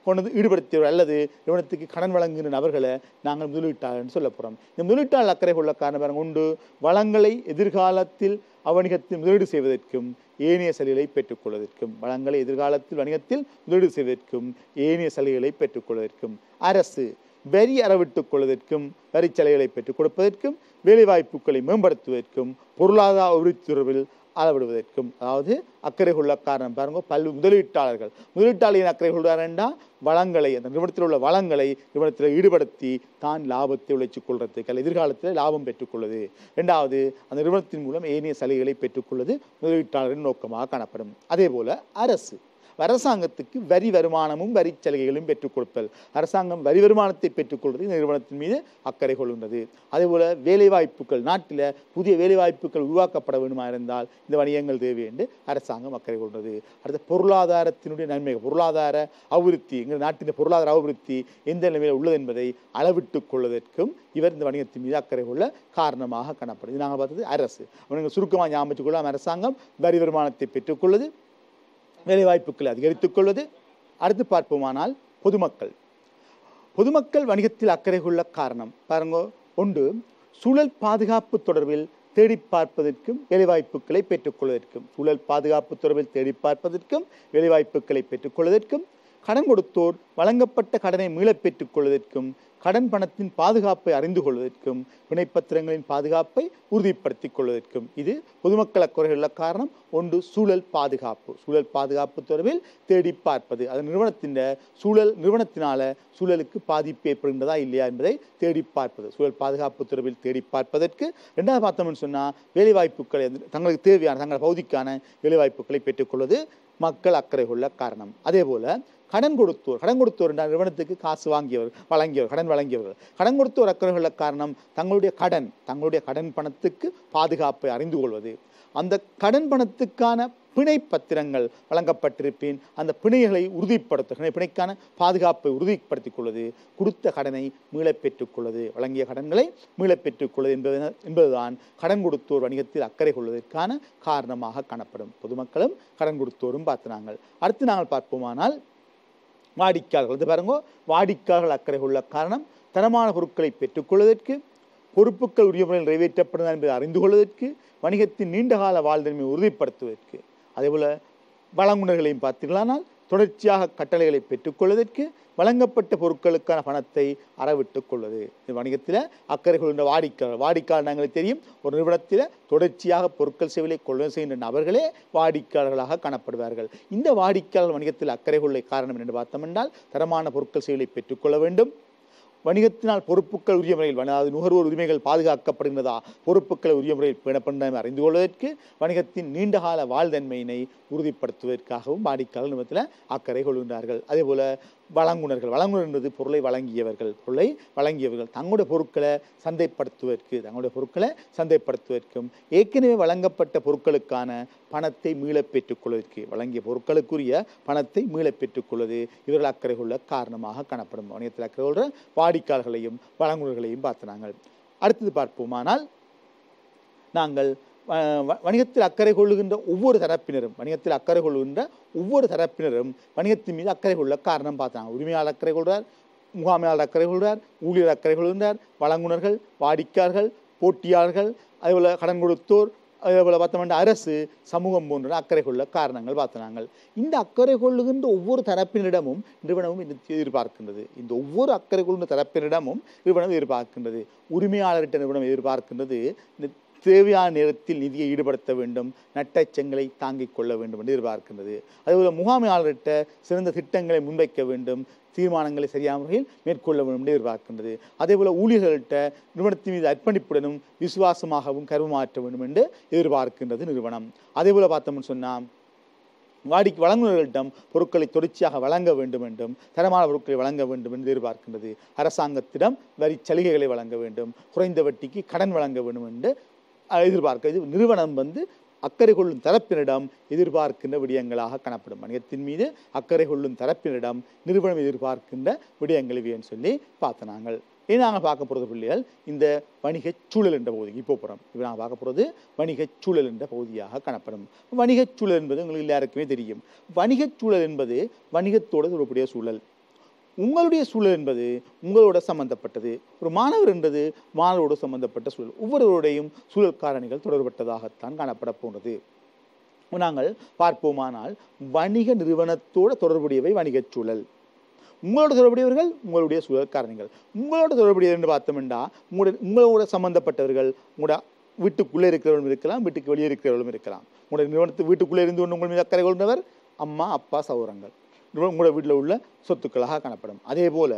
கொண்டு வந்து ஈடுபடுத்தியவர் அல்லது நிறுவனத்துக்கு கடன் வழங்குகின்ற நபர்களை நாங்கள் முதலீட்டாளர்னு சொல்ல போகிறோம் இந்த முதலீட்டாளர் அக்கறை கொள்ள காரணம் பாருங்க உண்டு வளங்களை எதிர்காலத்தில் அவணிகத்தில் முதலீடு செய்வதற்கும் ஏனைய சலுகைகளை பெற்றுக்கொள்வதற்கும் வளங்களை எதிர்காலத்தில் வணிகத்தில் முதலீடு செய்வதற்கும் ஏனைய சலுகைகளை பெற்றுக்கொள்வதற்கும் அரசு வரி அறவிட்டுக் கொள்வதற்கும் வரி சலுகைகளை பெற்றுக் கொடுப்பதற்கும் வேலைவாய்ப்புகளை மேம்படுத்துவதற்கும் பொருளாதார அபிவிருத்தி தொடர்பில் அளவிடுவதற்கும் அதாவது அக்கறை கொள்ள காரணம் பாருங்க பல் முதலீட்டாளர்கள் முதலீட்டாளரின் அக்கறை கொள்வாரண்டா வளங்களை அந்த நிறுவனத்தில் உள்ள வளங்களை நிறுவனத்தில் ஈடுபடுத்தி தான் லாபத்தை உழைச்சிக் கொள்றதுக்கு அல்ல எதிர்காலத்தில் லாபம் பெற்றுக்கொள்வது ரெண்டாவது அந்த நிறுவனத்தின் மூலம் ஏனைய சலுகைகளை பெற்றுக்கொள்வது முதலீட்டாளரின் நோக்கமாக காணப்படும் அதே போல அரசு அரசாங்கத்துக்கு வரி வருமானமும் வரி சலுகைகளும் பெற்றுக் கொடுத்தல் அரசாங்கம் வரி வருமானத்தை பெற்றுக்கொள்வது இந்த நிறுவனத்தின் மீது அக்கறை கொள்கின்றது அதேபோல வேலைவாய்ப்புகள் நாட்டில் புதிய வேலைவாய்ப்புகள் உருவாக்கப்பட வேண்டுமா இருந்தால் இந்த வணிகங்கள் தேவை என்று அரசாங்கம் அக்கறை கொள்கிறது அடுத்து பொருளாதாரத்தினுடைய நன்மைகள் பொருளாதார அபிவிருத்தி எங்கள் நாட்டின் பொருளாதார அபிவிருத்தி எந்த நிலைமையில் உள்ளது என்பதை அளவிட்டுக் கொள்வதற்கும் இவர் இந்த வணிகத்தின் மீது அக்கறை கொள்ள காரணமாக காணப்படுது இது நாங்கள் பார்த்தது அரசு அவர்கள் சுருக்கமாக ஞாபகம் கொள்ளாம அரசாங்கம் வரி வருமானத்தை பெற்றுக்கொள்வது வேலைவாய்ப்புகளை அதிகரித்துக் கொள்வது அடுத்து பார்ப்போமானால் பொதுமக்கள் பொதுமக்கள் வணிகத்தில் அக்கறை கொள்ள காரணம் பாருங்க ஒன்று சூழல் பாதுகாப்பு தொடர்பில் தேடி பார்ப்பதற்கும் வேலைவாய்ப்புகளை பெற்றுக்கொள்வதற்கும் சூழல் பாதுகாப்பு தொடர்பில் தேடி பார்ப்பதற்கும் வேலைவாய்ப்புகளை பெற்றுக்கொள்வதற்கும் கடன் கொடுத்தோர் வழங்கப்பட்ட கடனை மீளப் பெற்றுக் கொள்வதற்கும் கடன் பணத்தின் பாதுகாப்பை அறிந்து கொள்வதற்கும் வினைப்பத்திரங்களின் பாதுகாப்பை உறுதிப்படுத்திக் கொள்வதற்கும் இது பொதுமக்கள் அக்குறைகளுள்ள காரணம் ஒன்று சூழல் பாதுகாப்பு சூழல் பாதுகாப்பு தொடர்பில் தேடி பார்ப்பது அது நிறுவனத்தின் சூழல் நிறுவனத்தினால சூழலுக்கு பாதிப்பு ஏற்படுகின்றதா இல்லையா என்பதை தேடி பார்ப்பது சூழல் பாதுகாப்பு தொடர்பில் தேடி பார்ப்பதற்கு ரெண்டாவது பார்த்தோம்னு சொன்னால் வேலைவாய்ப்புகளை தங்களுக்கு தேவையான தங்கள் பகுதிக்கான வேலைவாய்ப்புகளை பெற்றுக்கொள்வது மக்கள் அக்கறை கொள்ள காரணம் அதே போல கடன் கொடுத்தோர் கடன் கொடுத்தோர் என்றால் நிறுவனத்துக்கு காசு வாங்கியவர் வழங்கியவர் கடன் வழங்கியவர்கள் கடன் கொடுத்தோர் அக்கறை கொள்ள காரணம் தங்களுடைய கடன் தங்களுடைய கடன் பணத்துக்கு பாதுகாப்பை அறிந்து கொள்வது அந்த கடன் பணத்துக்கான பிணை பத்திரங்கள் வழங்கப்பட்டிருப்பின் அந்த பிணைகளை உறுதிப்படுத்த பிணைக்கான பாதுகாப்பை உறுதிப்படுத்திக் கொள்வது கொடுத்த கடனை மீளப் பெற்றுக் கொள்வது வழங்கிய கடன்களை மீளப் பெற்றுக் கொள்வது என்பது என்பதுதான் கடன் கொடுத்தோர் வணிகத்தில் அக்கறை கொள்வதற்கான காரணமாக காணப்படும் பொதுமக்களும் கடன் கொடுத்தோரும் பார்த்தினாங்க அடுத்து நாங்கள் பார்ப்போமானால் வாடிக்கையாளர்கள் இது பாருங்க வாடிக்கையாளர்கள் அக்கறை கொள்ள காரணம் தரமான பொருட்களை பெற்றுக்கொள்வதற்கு பொறுப்புகள் உரிய முறையில் நிறைவேற்றப்படுதா என்பதை அறிந்து கொள்வதற்கு வணிகத்தின் நீண்டகால வாழ்தன்மையை உறுதிப்படுத்துவதற்கு அதேபோல் வழங்குனர்களையும் பார்த்தீர்களானால் தொடர்ச்சியாக கட்டளைகளை பெற்றுக்கொள்வதற்கு வழங்கப்பட்ட பொருட்களுக்கான பணத்தை அறவிட்டுக் கொள்வது இந்த வணிகத்தில் அக்கறை கொள்கின்ற வாடிக்கையாளர் வாடிக்கையாளர் நாங்களுக்கு தெரியும் ஒரு நிறுவனத்தில் தொடர்ச்சியாக பொருட்கள் சேவைகளை கொள்வனை செய்கின்ற நபர்களே வாடிக்கையாளர்களாக காணப்படுவார்கள் இந்த வாடிக்கையாளர் வணிகத்தில் அக்கறை கொள்ள காரணம் என்று பார்த்தோம் என்றால் தரமான பொருட்கள் சேவைகளை பெற்றுக்கொள்ள வேண்டும் வணிகத்தினால் பொறுப்புகள் உரிய முறையில் அதாவது நுகர்வோர் உரிமைகள் பாதுகாக்கப்படுகின்றதா பொறுப்புகளை உரிய முறையில் பேணப்படுகின்றன அறிந்து கொள்வதற்கு வணிகத்தின் நீண்டகால வாழ்தன்மையினை உறுதிப்படுத்துவதற்காகவும் வாடிக்கையாளர் நிறுவனத்தில் அக்கறை கொள்கின்றார்கள் அதே போல வழங்குனர்கள் வழங்குனர் என்பது பொருளை வழங்கியவர்கள் பொருளை வழங்கியவர்கள் தங்களுடைய பொருட்களை சந்தைப்படுத்துவதற்கு தங்களுடைய பொருட்களை சந்தைப்படுத்துவதற்கும் ஏற்கனவே வழங்கப்பட்ட பொருட்களுக்கான பணத்தை மீளப் பெற்றுக்கொள்வதற்கு வழங்கிய பொருட்களுக்குரிய பணத்தை மீளப் பெற்றுக்கொள்வது இவர்கள் அக்கறை கொள்ள காரணமாக காணப்படும் வணிகத்தில் அக்கறை கொள்கிற வாடிக்கையாளர்களையும் வழங்குனர்களையும் பார்த்தனாங்க அடுத்தது பார்ப்போமானால் நாங்கள் வ- வ- வணிகத்தில் அக்கறை கொள்ளுகின்ற ஒவ்வொரு தரப்பினரும் வணிகத்தில் அக்கறை கொள்ளுகின்ற ஒவ்வொரு தரப்பினரும் வணிகத்தின் மீது அக்கறை கொள்ள காரணம் பார்த்தாங்க உரிமையாளர் அக்கறை கொள்கிறார் முகாமையாளர் அக்கறை கொள்கிறார் ஊழியர் அக்கறை கொள்கின்றார் வழங்குனர்கள் வாடிக்கையாளர்கள் போட்டியாளர்கள் அதேபோல் கடன் கொடுத்தோர் அதேபோல் பார்த்தோம்னா அரசு சமூகம் போன்ற அக்கறை கொள்ள காரணங்கள் பார்த்தனாங்க இந்த அக்கறை கொள்ளுகின்ற ஒவ்வொரு தரப்பினரிடமும் நிறுவனமும் இந்த எதிர்பார்க்கின்றது இந்த ஒவ்வொரு அக்கறை கொள்ளுகின்ற தரப்பினரிடமும் நிறுவனம் எதிர்பார்க்கின்றது உரிமையாளர்கிட்ட நிறுவனம் எதிர்பார்க்கின்றது இந்த தேவையான நேரத்தில் நிதியை ஈடுபடுத்த வேண்டும் நட்டச்சங்களை தாங்கிக் கொள்ள வேண்டும் என்று எதிர்பார்க்கின்றது அதேபோல் முகாமையாளர்கிட்ட சிறந்த திட்டங்களை முன்வைக்க வேண்டும் தீர்மானங்களை சரியான முறையில் மேற்கொள்ள வேண்டும் என்று எதிர்பார்க்கின்றது அதேபோல் ஊழியர்கள்ட்ட நிறுவனத்தின் மீது அர்ப்பணிப்புடனும் விசுவாசமாகவும் கருமாற்ற வேண்டும் என்று எதிர்பார்க்கின்றது நிறுவனம் அதேபோல் பார்த்தோம்னு சொன்னால் வாடிக்கை வழங்குநர்களிடம் பொருட்களை தொடர்ச்சியாக வழங்க வேண்டும் என்றும் தரமான பொருட்களை வழங்க வேண்டும் என்று எதிர்பார்க்கின்றது அரசாங்கத்திடம் வரி சலுகைகளை வழங்க வேண்டும் குறைந்த வட்டிக்கு கடன் வழங்க வேண்டும் என்று அஹ், எதிர்பார்க்க இது நிறுவனம் வந்து அக்கறை கொள்ளும் தரப்பினரிடம் எதிர்பார்க்கின்ற விடயங்களாக காணப்படும் வணிகத்தின் மீது அக்கறை கொள்ளும் தரப்பினரிடம் நிறுவனம் எதிர்பார்க்கின்ற விடயங்கள் இவைன்னு சொல்லி பார்த்த நாங்கள் இனி நாங்கள் பார்க்க போகிறது பிள்ளைகள் இந்த வணிகச் சூழல் என்ற பகுதி இப்போ போகிறோம் இப்போ நாங்கள் பார்க்க போகிறது வணிகச் சூழல் என்ற பகுதியாக காணப்படும் வணிகச் சூழல் என்பது உங்களுக்கு எல்லாருக்குமே தெரியும் வணிகச் சூழல் என்பது வணிகத்தோடு தொடர்புடைய சூழல் உங்களுடைய சூழல் என்பது உங்களோட சம்பந்தப்பட்டது ஒரு மாணவர் என்பது மாணவரோடு சம்பந்தப்பட்ட சூழல் ஒவ்வொருவருடையும் சூழல் காரணிகள் தொடர்பட்டதாகத்தான் காணப்பட போன்றது நாங்கள் பார்ப்போமானால் வணிக நிறுவனத்தோட தொடர்புடையவை வணிகச் சூழல் உங்களோட தொடர்புடையவர்கள் உங்களுடைய சூழல் காரணிகள் உங்களோட தொடர்புடையவர் என்று பார்த்தோம்னா உங்களோட உங்களோட சம்பந்தப்பட்டவர்கள் உங்களோட வீட்டுக்குள்ளே இருக்கிறவர்களும் இருக்கலாம் வீட்டுக்கு வெளியே இருக்கிறவர்களும் இருக்கலாம் உங்களுடைய நிறுவனத்து வீட்டுக்குள்ளே இருந்து கொண்டு உங்கள் மீது அக்கறை கொண்டவர் அம்மா அப்பா சௌரங்கள் உங்களோட வீட்டில் உள்ள சொத்துக்களாக காணப்படும் அதே போல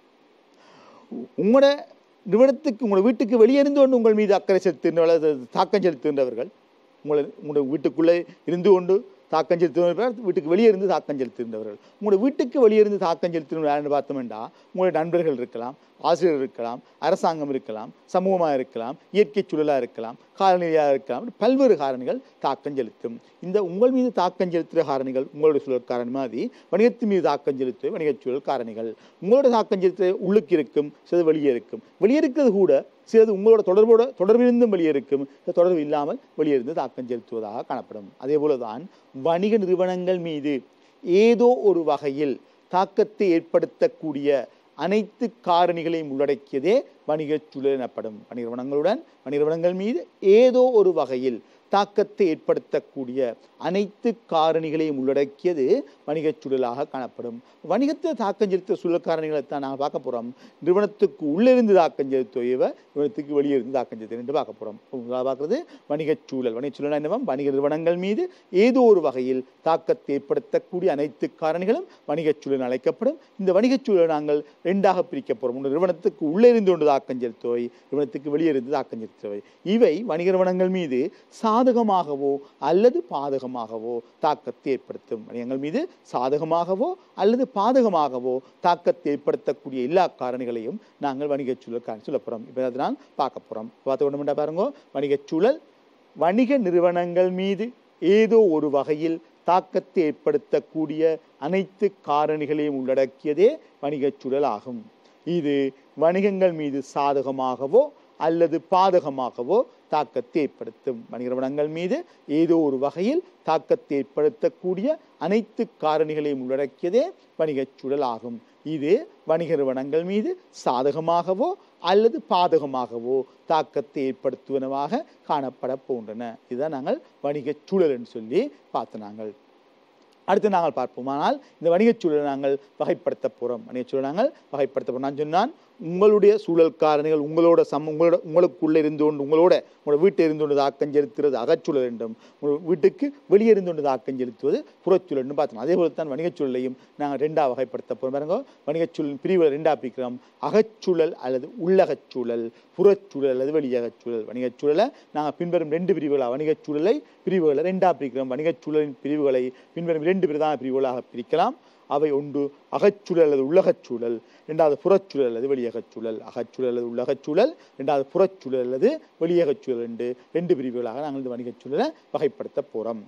உங்களோட நிறுவனத்துக்கு உங்களோட வீட்டுக்கு வெளியே இருந்து கொண்டு உங்கள் மீது அக்கறை செலுத்துகின்ற அல்லது தாக்கம் செலுத்துகின்றவர்கள் உங்களை உங்களுடைய வீட்டுக்குள்ளே இருந்து கொண்டு தாக்கம் செலுத்துகிறவர்கள் வீட்டுக்கு வெளியே இருந்து தாக்கம் செலுத்துகின்றவர்கள் உங்களுடைய வீட்டுக்கு வெளியே இருந்து தாக்கம் செலுத்துகிறவர்கள் யாருன்னு பார்த்தோம்னா உங்களுடைய நண்பர்கள் இருக்கலாம் ஆசிரியர் இருக்கலாம் அரசாங்கம் இருக்கலாம் சமூகமாக இருக்கலாம் இயற்கை சூழலாக இருக்கலாம் காலநிலையாக இருக்கலாம் இப்படி பல்வேறு காரணிகள் தாக்கம் செலுத்தும் இந்த உங்கள் மீது தாக்கம் செலுத்துகிற காரணிகள் உங்களுடைய சூழல் காரணி மாதிரி வணிகத்தின் மீது தாக்கம் செலுத்துகிற வணிகச் சூழல் காரணிகள் உங்களோட தாக்கம் செலுத்துகிற உள்ளுக்கு இருக்கும் சிலது வெளியே இருக்கும் வெளியே இருக்கிறது கூட சிலது உங்களோட தொடர்போட தொடர்பிலிருந்தும் வெளியே இருக்கும் இந்த தொடர்பு இல்லாமல் வெளியே இருந்து தாக்கம் செலுத்துவதாக காணப்படும் அதே போல தான் வணிக நிறுவனங்கள் மீது ஏதோ ஒரு வகையில் தாக்கத்தை ஏற்படுத்தக்கூடிய அனைத்து காரணிகளையும் உள்ளடக்கியதே வணிகச் சூழல் எனப்படும் வணிக நிறுவனங்களுடன் வணிக நிறுவனங்கள் மீது ஏதோ ஒரு வகையில் தாக்கத்தை ஏற்படுத்தக்கூடிய அனைத்து காரணிகளையும் உள்ளடக்கியது வணிகச் சூழலாக காணப்படும் வணிகத்தில் தாக்கம் செலுத்த சூழல் காரணிகளை தான் நாங்கள் பார்க்க போகிறோம் நிறுவனத்துக்கு உள்ளிருந்து தாக்கம் செலுத்துவ நிறுவனத்துக்கு வெளியே இருந்து தாக்கம் செலுத்த என்று பார்க்க போகிறோம் பார்க்குறது வணிகச் சூழல் வணிகச் சூழல் என்னவா வணிக நிறுவனங்கள் மீது ஏதோ ஒரு வகையில் தாக்கத்தை ஏற்படுத்தக்கூடிய அனைத்து காரணிகளும் வணிகச் சூழல் அழைக்கப்படும் இந்த வணிகச் சூழலை நாங்கள் ரெண்டாக பிரிக்க போகிறோம் நிறுவனத்துக்கு உள்ளே இருந்து கொண்டு தாக்கம் செலுத்துவை நிறுவனத்துக்கு வெளியே இருந்து தாக்கம் செலுத்துவை இவை வணிக நிறுவனங்கள் மீது சாதகமாகவோ அல்லது பாதகமாகவோ தாக்கத்தை ஏற்படுத்தும் வணிகங்கள் மீது சாதகமாகவோ அல்லது பாதகமாகவோ தாக்கத்தை ஏற்படுத்தக்கூடிய எல்லா காரணிகளையும் நாங்கள் வணிகச் சூழல் காரணி சொல்ல போகிறோம் இப்போ அதனால் பார்க்க போகிறோம் பார்த்து கொண்டு பாருங்க வணிகச் சூழல் வணிக நிறுவனங்கள் மீது ஏதோ ஒரு வகையில் தாக்கத்தை ஏற்படுத்தக்கூடிய அனைத்து காரணிகளையும் உள்ளடக்கியதே வணிகச் சூழல் ஆகும் இது வணிகங்கள் மீது சாதகமாகவோ அல்லது பாதகமாகவோ தாக்கத்தை ஏற்படுத்தும் வணிக நிறுவனங்கள் மீது ஏதோ ஒரு வகையில் தாக்கத்தை ஏற்படுத்தக்கூடிய அனைத்து காரணிகளையும் உள்ளடக்கியதே வணிகச் சூழல் ஆகும் இது வணிக நிறுவனங்கள் மீது சாதகமாகவோ அல்லது பாதகமாகவோ தாக்கத்தை ஏற்படுத்துவனவாக காணப்பட போன்றன இதுதான் நாங்கள் வணிகச் சூழல் என்று சொல்லி பார்த்து நாங்கள் அடுத்து நாங்கள் பார்ப்போமானால் இந்த வணிகச் சூழலை நாங்கள் வகைப்படுத்த போகிறோம் வணிகச் சூழலை நாங்கள் வகைப்படுத்த போகிறோம் நான் சொன்னான் உங்களுடைய சூழல் காரணிகள் உங்களோட சம் உங்களோட உங்களுக்குள்ளே இருந்து கொண்டு உங்களோட உங்களோட வீட்டில் இருந்து கொண்டு தாக்கம் செலுத்துறது அகச்சூழல் என்றும் உங்கள் வீட்டுக்கு வெளியே இருந்து கொண்டு தாக்கம் செலுத்துவது புறச்சூழல்னு பார்த்தோம் அதே போல தான் வணிகச் சூழலையும் நாங்கள் ரெண்டா வகைப்படுத்த போகிறோம் பாருங்க வணிகச் சூழல் பிரிவுகளை ரெண்டா பிரிக்கிறோம் அகச்சூழல் அல்லது உள்ளகச்சூழல் புறச்சூழல் அல்லது வெளியகச்சூழல் வணிகச் சூழலை நாங்கள் பின்வரும் ரெண்டு பிரிவுகளாக வணிகச் சூழலை பிரிவுகளை ரெண்டா பிரிக்கிறோம் வணிகச் சூழலின் பிரிவுகளை பின்வரும் இரண்டு பிரதான பிரிவுகளாக பிரிக்கலாம் அவை ஒன்று அகச்சூழல் அல்லது உள்ளகச்சூழல் ரெண்டாவது புறச்சூழல் அல்லது வெளியகச்சூழல் அகச்சூழல் அல்லது உள்ளகச்சூழல் ரெண்டாவது புறச்சூழல் அல்லது வெளியகச்சூழல் என்று ரெண்டு பிரிவுகளாக நாங்கள் இந்த வணிகச் சூழலை வகைப்படுத்த போகிறோம்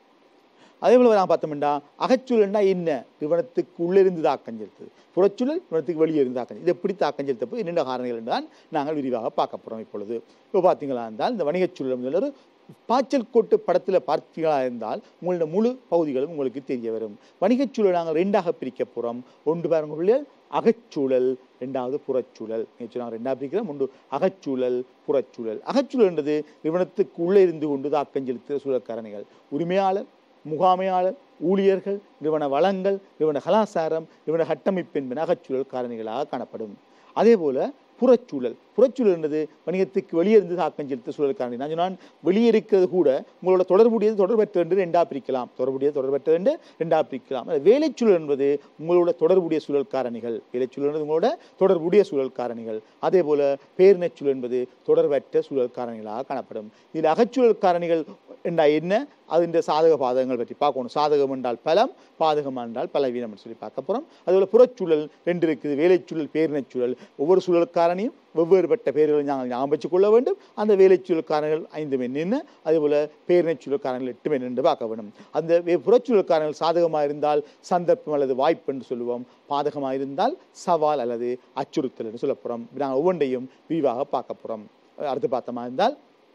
அதே போல நான் பார்த்தோம்னா அகச்சூழல்னா என்ன நிறுவனத்துக்கு உள்ளிருந்து தாக்கம் செலுத்துது புறச்சூழல் நிறுவனத்துக்கு வெளியே இருந்து தாக்கம் இது எப்படி தாக்கம் செலுத்தப்போ என்னென்ன காரணங்கள் தான் நாங்கள் விரிவாக பார்க்க போகிறோம் இப்பொழுது இப்போ பார்த்தீங்களா இருந்தால் இந்த வணிகச் சூழல் முதல்ல ஒரு பாய்ச்சல் கோட்டு படத்தில் பார்த்தீங்களா இருந்தால் உங்களோட முழு பகுதிகளும் உங்களுக்கு தெரிய வரும் வணிகச் சூழல் நாங்கள் ரெண்டாக பிரிக்க போகிறோம் ஒன்று பாருங்க உள்ளியல் அகச்சூழல் ரெண்டாவது புறச்சூழல் நாங்கள் ரெண்டாக பிரிக்கிறோம் ஒன்று அகச்சூழல் புறச்சூழல் அகச்சூழல் என்றது நிறுவனத்துக்கு உள்ளே இருந்து கொண்டு தாக்கம் செலுத்துகிற சூழல் காரணிகள் உரிமையாளர் முகாமையாளர் ஊழியர்கள் நிறுவன வளங்கள் நிறுவன கலாச்சாரம் நிறுவன கட்டமைப்பு என்பன அகச்சூழல் காரணிகளாக காணப்படும் அதே போல புறச்சூழல் புறச்சூழல் என்பது வணிகத்துக்கு வெளியே இருந்து தாக்கம் செலுத்த சூழல் காரணி நான் சொன்னான் வெளியே இருக்கிறது கூட உங்களோட தொடர்புடையது தொடர்பற்ற என்று ரெண்டா பிரிக்கலாம் தொடர்புடையது தொடர்பற்றது என்று ரெண்டா பிரிக்கலாம் அது வேலைச்சூழல் என்பது உங்களோட தொடர்புடைய சூழல் காரணிகள் வேலைச்சூழல் என்பது உங்களோட தொடர்புடைய சூழல் காரணிகள் அதே போல பேரினச்சூழல் என்பது தொடர்பற்ற சூழல் காரணிகளாக காணப்படும் இதில் அகச்சூழல் காரணிகள் என்றா என்ன அதிൻ്റെ சாதக பாதகங்கள் பற்றி பார்க்கணும் சாதகம் என்றால் பலம் பாதகம் என்றால் பலவீனம் சொல்லி பார்க்க போகிறோம் அதுபோல் புறச்சூழல் ரெண்டு இருக்குது வேலைச்சூழல் பேரினச்சூழல் ஒவ்வொரு சூழல் காரணியும் வெவ்வேறுபட்ட பெயர்களை நாங்கள் ஞாபகம் வச்சுக் கொள்ள வேண்டும் அந்த வேலைச்சூழல் காரணிகள் ஐந்து மென்னு அதேபோல் பேரினச்சூழல் காரணிகள் எட்டு மென் என்று பார்க்க வேண்டும் அந்த வே- புறச்சூழல் காரணிகள் சாதகமாக இருந்தால் சந்தர்ப்பம் அல்லது வாய்ப்பு என்று சொல்லுவோம் பாதகமாக இருந்தால் சவால் அல்லது அச்சுறுத்தல் என்று சொல்ல போகிறோம் நாங்கள் ஒவ்வொன்றையும் விரிவாக பார்க்க போகிறோம் அடுத்து பார்த்தோமா இருந்தால்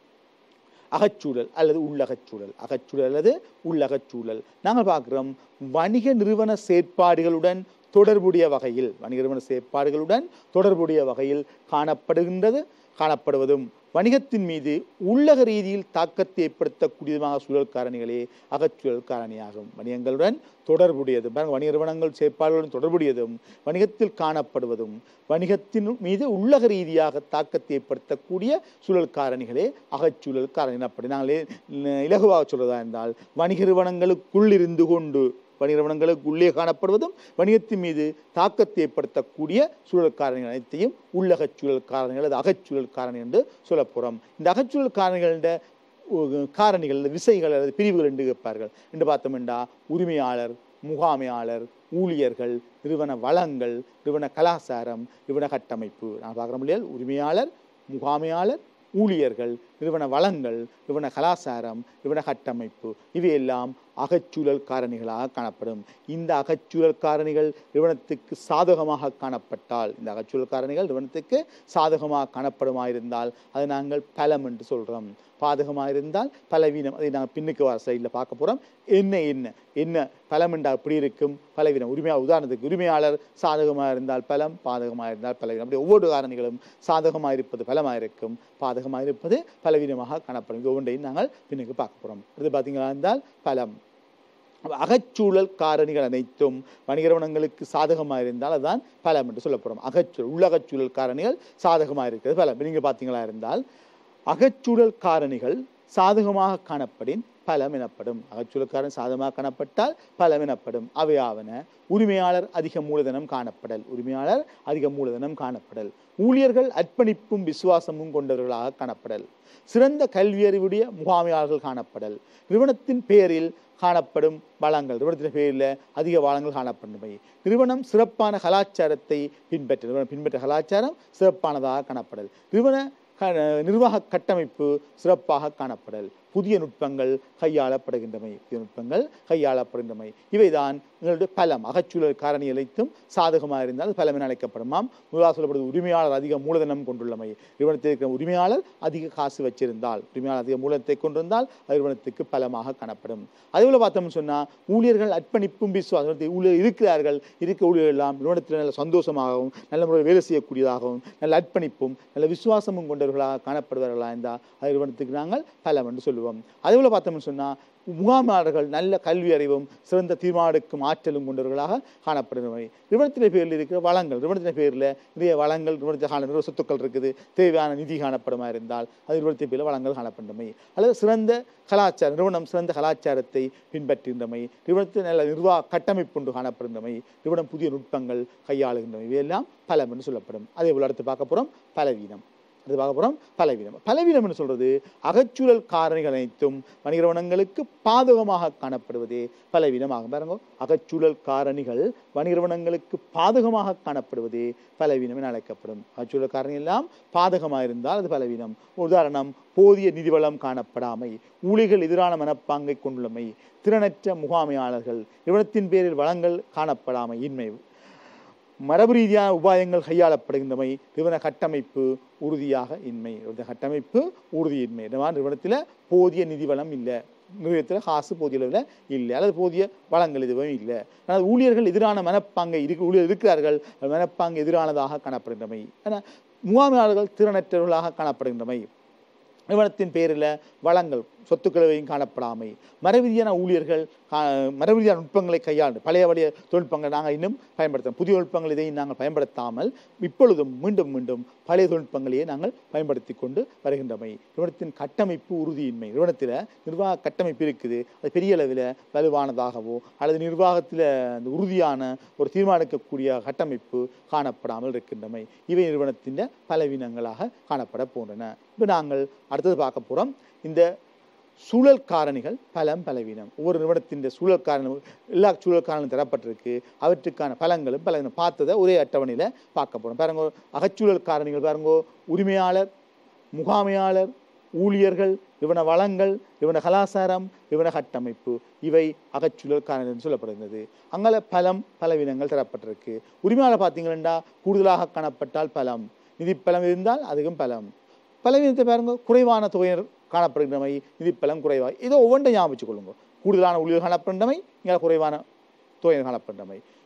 அகச்சூழல் அல்லது உள்ளகச்சூழல் அகச்சூழல் அல்லது உள்ளகச்சூழல் நாங்கள் பார்க்கிறோம் வணிக நிறுவன செயற்பாடுகளுடன் தொடர்புடைய வகையில் வணிக நிறுவன செயற்பாடுகளுடன் தொடர்புடைய வகையில் காணப்படுகின்றது காணப்படுவதும் வணிகத்தின் மீது உள்ளக ரீதியில் தாக்கத்தை ஏற்படுத்தக்கூடியதுமாக சூழல் காரணிகளே அகச்சூழல் காரணியாகும் வணிகங்களுடன் தொடர்புடையது பாருங்க, வணிக நிறுவனங்கள் செயற்பாடுகளுடன் தொடர்புடையதும் வணிகத்தில் காணப்படுவதும் வணிகத்தின் மீது உள்ளக ரீதியாக தாக்கத்தை ஏற்படுத்தக்கூடிய சூழல் காரணிகளே அகச்சூழல் காரணி அப்படி நாங்களே ந- இலகுவாக சொல்றதா இருந்தால் வணிக நிறுவனங்களுக்குள் இருந்து கொண்டு வணிக நிறுவனங்களுக்கு உள்ளே காணப்படுவதும் வணிகத்தின் மீது தாக்கத்தை ஏற்படுத்தக்கூடிய சூழல் காரணிகள் அனைத்தையும் உள்ளகச் சூழல் காரணிகள் அது அகச்சூழல் காரணி என்று சொல்லப் போகிறோம் இந்த அகச்சூழல் காரணிகள காரணிகள் அல்லது விசைகள் அல்லது பிரிவுகள் என்று கேட்பார்கள் என்று பார்த்தோம்னா உரிமையாளர் முகாமையாளர் ஊழியர்கள் நிறுவன வளங்கள் நிறுவன கலாச்சாரம் நிறுவன கட்டமைப்பு நான் பார்க்குறோம் இல்லையா உரிமையாளர் முகாமையாளர் ஊழியர்கள் நிறுவன வளங்கள் நிறுவன கலாச்சாரம் நிறுவன கட்டமைப்பு இவையெல்லாம் அகச்சூழல் காரணிகளாக காணப்படும் இந்த அகச்சூழல் காரணிகள் நிறுவனத்துக்கு சாதகமாக காணப்பட்டால் இந்த அகச்சூழல் காரணிகள் நிறுவனத்துக்கு சாதகமாக காணப்படுமாயிருந்தால் அதை நாங்கள் பலம் என்று சொல்கிறோம் பாதகமாக இருந்தால் பலவீனம் அதை நாங்கள் பின்னுக்கு வர சைடில் பார்க்க போகிறோம் என்ன என்ன என்ன பலம் என்றா அப்படி இருக்கும் பலவீனம் உரிமையா உதாரணத்துக்கு உரிமையாளர் சாதகமாக இருந்தால் பலம் பாதகமாக இருந்தால் பலவீனம் அப்படி ஒவ்வொரு காரணிகளும் சாதகமாக இருப்பது பலமாக இருக்கும் பாதகமாக இருப்பது பலவீனமாக காணப்படும் இது ஒவ்வொன்றையும் நாங்கள் பின்னுக்கு பார்க்க போகிறோம் இது பார்த்தீங்களா இருந்தால் பலம் அப்ப அகச்சூழல் காரணிகள் அனைத்தும் வணிக நிறுவனங்களுக்கு சாதகமாக இருந்தால் அதுதான் பலம் என்று சொல்லப்படும் அகச்சூழல் உள்ளகச்சூழல் காரணிகள் சாதகமாக இருக்கிறது பலம் நீங்கள் பார்த்தீங்களா இருந்தால் அகச்சூழல் காரணிகள் சாதகமாக காணப்படின் பலம் எனப்படும் அகச்சூழல் காரணி சாதகமாக காணப்பட்டால் பலம் எனப்படும் அவையாவன உரிமையாளர் அதிக மூலதனம் காணப்படல் உரிமையாளர் அதிக மூலதனம் காணப்படல் ஊழியர்கள் அர்ப்பணிப்பும் விசுவாசமும் கொண்டவர்களாக காணப்படல் சிறந்த கல்வியறிவுடைய முகாமையாளர்கள் காணப்படல் நிறுவனத்தின் பெயரில் காணப்படும் வளங்கள் நிறுவனத்தின் பெயரில் அதிக வளங்கள் காணப்படுமை நிறுவனம் சிறப்பான கலாச்சாரத்தை பின்பற்ற நிறுவனம் பின்பற்ற கலாச்சாரம் சிறப்பானதாக காணப்படல் நிறுவன க- நிர்வாக கட்டமைப்பு சிறப்பாக காணப்படல் புதிய நுட்பங்கள் கையாளப்படுகின்றமை புதிய நுட்பங்கள் கையாளப்படுகின்றமை இவைதான் எங்களுடைய பலம் அகச்சூழல் காரணி அனைத்தும் சாதகமாக இருந்தால் அது பலம் என அழைக்கப்படுமாம் முதலாக சொல்லப்படுது உரிமையாளர் அதிக மூலதனம் கொண்டுள்ளமை நிறுவனத்தில் இருக்கிற உரிமையாளர் அதிக காசு வச்சிருந்தால் உரிமையாளர் அதிக மூலதனத்தை கொண்டிருந்தால் அது நிறுவனத்துக்கு பலமாக காணப்படும் அதேபோல பார்த்தோம்னு சொன்னால் ஊழியர்கள் அர்ப்பணிப்பும் விசுவாசம் ஊழியர் இருக்கிறார்கள் இருக்க ஊழியர்கள் எல்லாம் நிறுவனத்தில் நல்ல சந்தோஷமாகவும் நல்ல முறையில் வேலை செய்யக்கூடியதாகவும் நல்ல அர்ப்பணிப்பும் நல்ல விசுவாசமும் கொண்டவர்களாக காணப்படுவார்களா இருந்தால் அது நிறுவனத்துக்கு நாங்கள் பலம் என்று சொல்லுவோம் அதேபோல பார்த்தோம்னு சொன்னால் முகாமாளர்கள் நல்ல கல்வி அறிவும் சிறந்த தீர்மானிக்கும் ஆற்றலும் கொண்டவர்களாக காணப்படுகிறவை நிறுவனத்தின் பேரில் இருக்கிற வளங்கள் நிறுவனத்தின் பேரில் நிறைய வளங்கள் நிறுவனத்தில் காண நிறுவன சொத்துக்கள் இருக்குது தேவையான நிதி காணப்படுமா இருந்தால் அது நிறுவனத்தின் பேரில் வளங்கள் காணப்படுமை அல்லது சிறந்த கலாச்சாரம் நிறுவனம் சிறந்த கலாச்சாரத்தை பின்பற்றுகின்றமை நிறுவனத்தில் நல்ல நிர்வாக கட்டமைப்பு ஒன்று காணப்படுகின்றமை நிறுவனம் புதிய நுட்பங்கள் கையாளுகின்றமை இவையெல்லாம் பலம் என்று சொல்லப்படும் அதே போல் அடுத்து பார்க்க போகிறோம் பலவீனம் அது பார்க்க போகிறோம் பலவீனம் பலவீனம்னு சொல்றது அகச்சூழல் காரணிகள் அனைத்தும் வணிக நிறுவனங்களுக்கு பாதகமாக காணப்படுவதே பலவீனமாகும் பாருங்க அகச்சூழல் காரணிகள் வணிக நிறுவனங்களுக்கு பாதகமாக காணப்படுவதே பலவீனம் என அழைக்கப்படும் அகச்சூழல் காரணி எல்லாம் பாதகமாக இருந்தால் அது பலவீனம் உதாரணம் போதிய நிதிவளம் காணப்படாமை ஊழிகள் எதிரான மனப்பாங்கை கொண்டுள்ளமை திறனற்ற முகாமையாளர்கள் நிறுவனத்தின் பேரில் வளங்கள் காணப்படாமை இன்மை மரபு ரீதியான உபாயங்கள் கையாளப்படுகின்றமை நிறுவன கட்டமைப்பு உறுதியாக இன்மை நிறுவன கட்டமைப்பு உறுதியின்மை என்னவா நிறுவனத்தில் போதிய நிதி வளம் இல்லை நிறுவனத்தில் காசு போதிய அளவில் இல்லை அல்லது போதிய வளங்கள் எதுவும் இல்லை ஆனால் ஊழியர்கள் எதிரான மனப்பாங்கை இருக்கு ஊழியர் இருக்கிறார்கள் அந்த மனப்பாங்கு எதிரானதாக காணப்படுகின்றமை ஏன்னா முகாமையாளர்கள் திறனற்றவர்களாக காணப்படுகின்றமை நிறுவனத்தின் பேரில் வளங்கள் சொத்துக்களவையும் காணப்படாமை மரபீதியான ஊழியர்கள் கா- மரபீதியான நுட்பங்களை கையாண்டு பழைய வழிய தொழில்நுட்பங்களை நாங்கள் இன்னும் பயன்படுத்தோம் புதிய நுட்பங்கள் இதையும் நாங்கள் பயன்படுத்தாமல் இப்பொழுதும் மீண்டும் மீண்டும் பழைய தொழில்நுட்பங்களையே நாங்கள் பயன்படுத்தி கொண்டு வருகின்றமை நிறுவனத்தின் கட்டமைப்பு உறுதியின்மை நிறுவனத்தில் நிர்வாக கட்டமைப்பு இருக்குது அது பெரிய அளவில் வலுவானதாகவோ அல்லது நிர்வாகத்தில் அந்த உறுதியான ஒரு தீர்மானிக்கக்கூடிய கட்டமைப்பு காணப்படாமல் இருக்கின்றமை இவை நிறுவனத்தின் பலவீனங்களாக காணப்பட போன்றன இப்போ நாங்கள் அடுத்தது பார்க்க போகிறோம் இந்த சூழல் காரணிகள் பலம் பலவீனம் ஒவ்வொரு நிறுவனத்தின் சூழல் காரணம் எல்லா சூழல் காரணங்களும் தரப்பட்டிருக்கு அவற்றுக்கான பலங்களும் பலவீனம் பார்த்ததை ஒரே அட்டவணையில் பார்க்க போகிறோம் பாருங்க அகச்சூழல் காரணிகள் பாருங்க உரிமையாளர் முகாமையாளர் ஊழியர்கள் இவன வளங்கள் இவன கலாச்சாரம் இவன கட்டமைப்பு இவை அகச்சூழல் காரணம் என்று சொல்லப்படுகிறது அங்கே பலம் பலவீனங்கள் தரப்பட்டிருக்கு உரிமையாளர் பார்த்தீங்கன்னா கூடுதலாக காணப்பட்டால் பலம் நிதி பலம் இருந்தால் அதுவும் பலம் பலவீனத்தை பாருங்க குறைவான தொகையினர் காணப்படுகின்றமை நிதி பலம் குறைவாக இதோ ஒவ்வொன்றை ஞாபகம் வச்சுக் கொள்ளுங்க கூடுதலான ஊழியர் காணப்படுகின்றமை இங்கே குறைவான தொகையினர் காணப்படுகின்றமை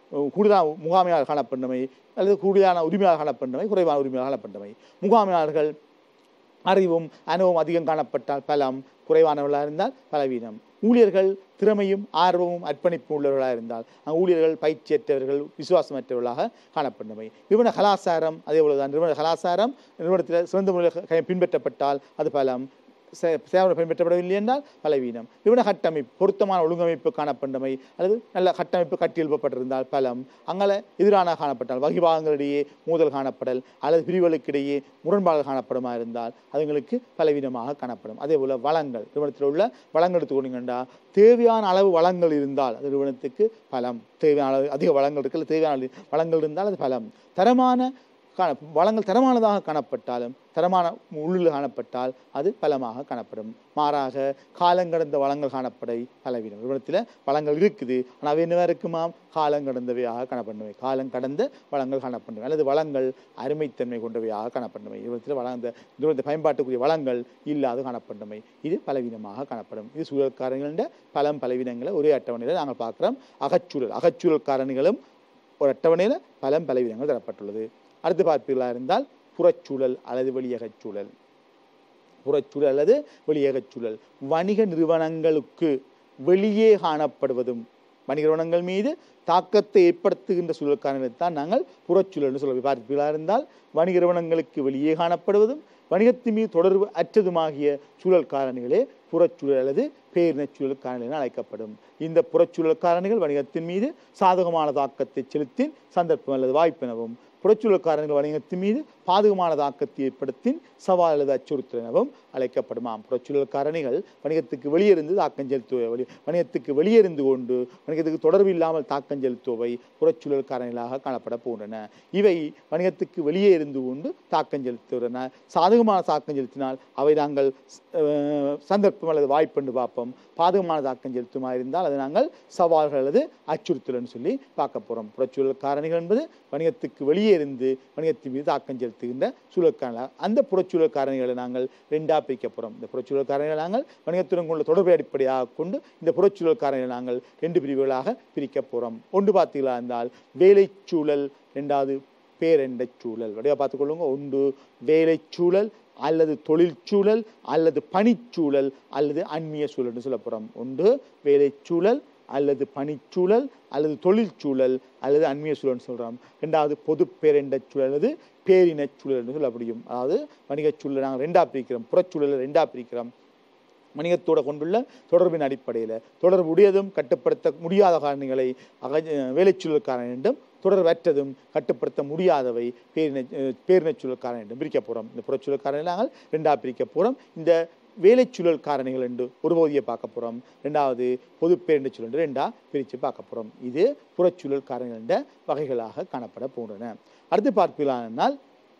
அஹ், கூடுதலான முகாமையாளர் காணப்பட்டமை அல்லது கூடுதலான உரிமையாளர் காணப்பட்டமை குறைவான உரிமையாளர் காணப்பட்டமை முகாமையாளர்கள் அறிவும் அனுபவம் அதிகம் காணப்பட்டால் பலம் குறைவானவர்களாக இருந்தால் பலவீனம் ஊழியர்கள் திறமையும் ஆர்வமும் அர்ப்பணிப்பும் உள்ளவர்களாக இருந்தால் அந்த ஊழியர்கள் பயிற்சியற்றவர்கள் விசுவாசமற்றவர்களாக காணப்பட்டமை நிறுவன கலாச்சாரம் அதே போலதான் நிறுவன கலாச்சாரம் நிறுவனத்தில் சிறந்த முறையில் க- பின்பற்றப்பட்டால் அது பலம் சே- சேவை பின்பற்றப்படவில்லை என்றால் பலவீனம் நிறுவன கட்டமைப்பு பொருத்தமான ஒழுங்கமைப்பு காணப்பட்டமை அல்லது நல்ல கட்டமைப்பு கட்டியெழுப்பப்பட்டிருந்தால் பலம் அங்கல எதிரான காணப்பட்டால் வகிபாகங்களிடையே மோதல் காணப்படல் அல்லது பிரிவுகளுக்கிடையே முரண்பாடு காணப்படுமா இருந்தால் அதுங்களுக்கு பலவீனமாக காணப்படும் அதே போல வளங்கள் நிறுவனத்தில் உள்ள வளங்கள் எடுத்துக்கொண்டீங்கன்னா தேவையான அளவு வளங்கள் இருந்தால் அது நிறுவனத்துக்கு பலம் தேவையான அளவு அதிக வளங்கள் இருக்கு தேவையான அளவு வளங்கள் இருந்தால் அது பலம் தரமான காண வளங்கள் தரமானதாக காணப்பட்டாலும் தரமான உள்ளில் காணப்பட்டால் அது பலமாக காணப்படும் மாறாக காலங்கடந்த வளங்கள் காணப்படை பலவீனம் நிறுவனத்தில் வளங்கள் இருக்குது ஆனால் அவை என்னவா இருக்குமாம் காலங்கடந்தவையாக காணப்படுமே காலம் கடந்த வளங்கள் காணப்படுமே அல்லது வளங்கள் அருமைத்தன்மை கொண்டவையாக காணப்படுமே நிறுவனத்தில் வளர்ந்த நிறுவனத்தை பயன்பாட்டுக்குரிய வளங்கள் இல்லாது காணப்படுமே இது பலவீனமாக காணப்படும் இது சூழல் காரணிகளின் பலம் பலவீனங்களை ஒரே அட்டவணையில் நாங்கள் பார்க்குறோம் அகச்சூழல் அகச்சூழல் காரணிகளும் ஒரு அட்டவணையில் பலம் பலவீனங்கள் தரப்பட்டுள்ளது அடுத்து பார்ப்பீர்களா இருந்தால் புறச்சூழல் அல்லது வெளியகச் சூழல் புறச்சூழல் அல்லது வெளியகச் சூழல் வணிக நிறுவனங்களுக்கு வெளியே காணப்படுவதும் வணிக நிறுவனங்கள் மீது தாக்கத்தை ஏற்படுத்துகின்ற சூழல் காரணத்தை தான் நாங்கள் புறச்சூழல்னு சொல்ல பார்ப்பீர்களா இருந்தால் வணிக நிறுவனங்களுக்கு வெளியே காணப்படுவதும் வணிகத்தின் மீது தொடர்பு அற்றதுமாகிய சூழல் காரணிகளே புறச்சூழல் அல்லது பேரினச் சூழல் காரணிகள் என அழைக்கப்படும் இந்த புறச்சூழல் காரணிகள் வணிகத்தின் மீது சாதகமான தாக்கத்தை செலுத்தி சந்தர்ப்பம் அல்லது வாய்ப்பெனவும் புறச்சூழல் காரணிகள் வணிகத்தின் மீது பாதகமான தாக்கத்தை ஏற்படுத்தி சவால் அல்லது அச்சுறுத்தல் எனவும் அழைக்கப்படுமாம் புறச்சூழல் காரணிகள் வணிகத்துக்கு வெளியிருந்து தாக்கம் செலுத்துவை வழி வணிகத்துக்கு வெளியிருந்து கொண்டு வணிகத்துக்கு தொடர்பு இல்லாமல் தாக்கம் செலுத்துவை புறச்சூழல் காரணிகளாக காணப்பட போன்றன இவை வணிகத்துக்கு வெளியே இருந்து கொண்டு தாக்கம் செலுத்துகின்றன சாதகமான தாக்கம் செலுத்தினால் அவை நாங்கள் அஹ், சந்தர்ப்பம் அல்லது வாய்ப்புன்னு பார்ப்போம் பாதகமான தாக்கம் செலுத்துமா இருந்தால் அதை நாங்கள் சவால்கள் அல்லது அச்சுறுத்தல்னு சொல்லி பார்க்க போகிறோம் புறச்சூழல் காரணிகள் என்பது வணிகத்துக்கு வெளியே இருந்து வணிகத்தின் மீது தாக்கம் செலுத்துகின்ற சூழல் காரணிகள் அந்த புறச்சூழல் காரணிகளை நாங்கள் ரெண்டாக பிரிக்க போகிறோம் இந்த புறச்சூழல் காரணிகளை நாங்கள் வணிகத்துடன் கொண்ட தொடர்பை அடிப்படையாக கொண்டு இந்த புறச்சூழல் காரணிகளை நாங்கள் ரெண்டு பிரிவுகளாக பிரிக்க போகிறோம் ஒன்று பார்த்தீங்களா இருந்தால் வேலைச்சூழல் ரெண்டாவது பேரெண்டச் சூழல் வடிவா பார்த்துக்கொள்ளுங்க ஒன்று வேலைச்சூழல் அல்லது தொழிற்சூழல் அல்லது பணிச்சூழல் அல்லது அந்நிய சூழல்னு சொல்ல போகிறோம் ஒன்று வேலைச்சூழல் அல்லது பணிச்சூழல் அல்லது தொழிற்சூழல் அல்லது அந்நிய சூழல்னு சொல்கிறோம் ரெண்டாவது பொது பேரெண்டச் சூழல் அல்லது பேரினச் சூழல்னு சொல்ல முடியும் அதாவது வணிகச் சூழலை நாங்கள் ரெண்டாக பிரிக்கிறோம் புறச்சூழலை ரெண்டாக பிரிக்கிறோம் வணிகத்தோட கொண்டுள்ள தொடர்பின் அடிப்படையில் தொடர்புடையதும் கட்டுப்படுத்த முடியாத காரணிகளை அக வேலைச்சூழல் காரணம் என்றும் தொடர்பற்றதும் கட்டுப்படுத்த முடியாதவை பேரின பேரினச்சூழல் காரணம் என்றும் பிரிக்க போகிறோம் இந்த புறச்சூழல் காரணிகளை நாங்கள் ரெண்டாக பிரிக்க போகிறோம் இந்த வேலைச்சூழல் காரணிகள் என்று ஒரு பகுதியை பார்க்க போகிறோம் ரெண்டாவது பொது பேரின சூழல் என்று ரெண்டாக பிரித்து பார்க்க போகிறோம் இது புறச்சூழல் காரணிகள் என்ற வகைகளாக காணப்பட போன்றன அடுத்து பார்ப்பீர்களானால்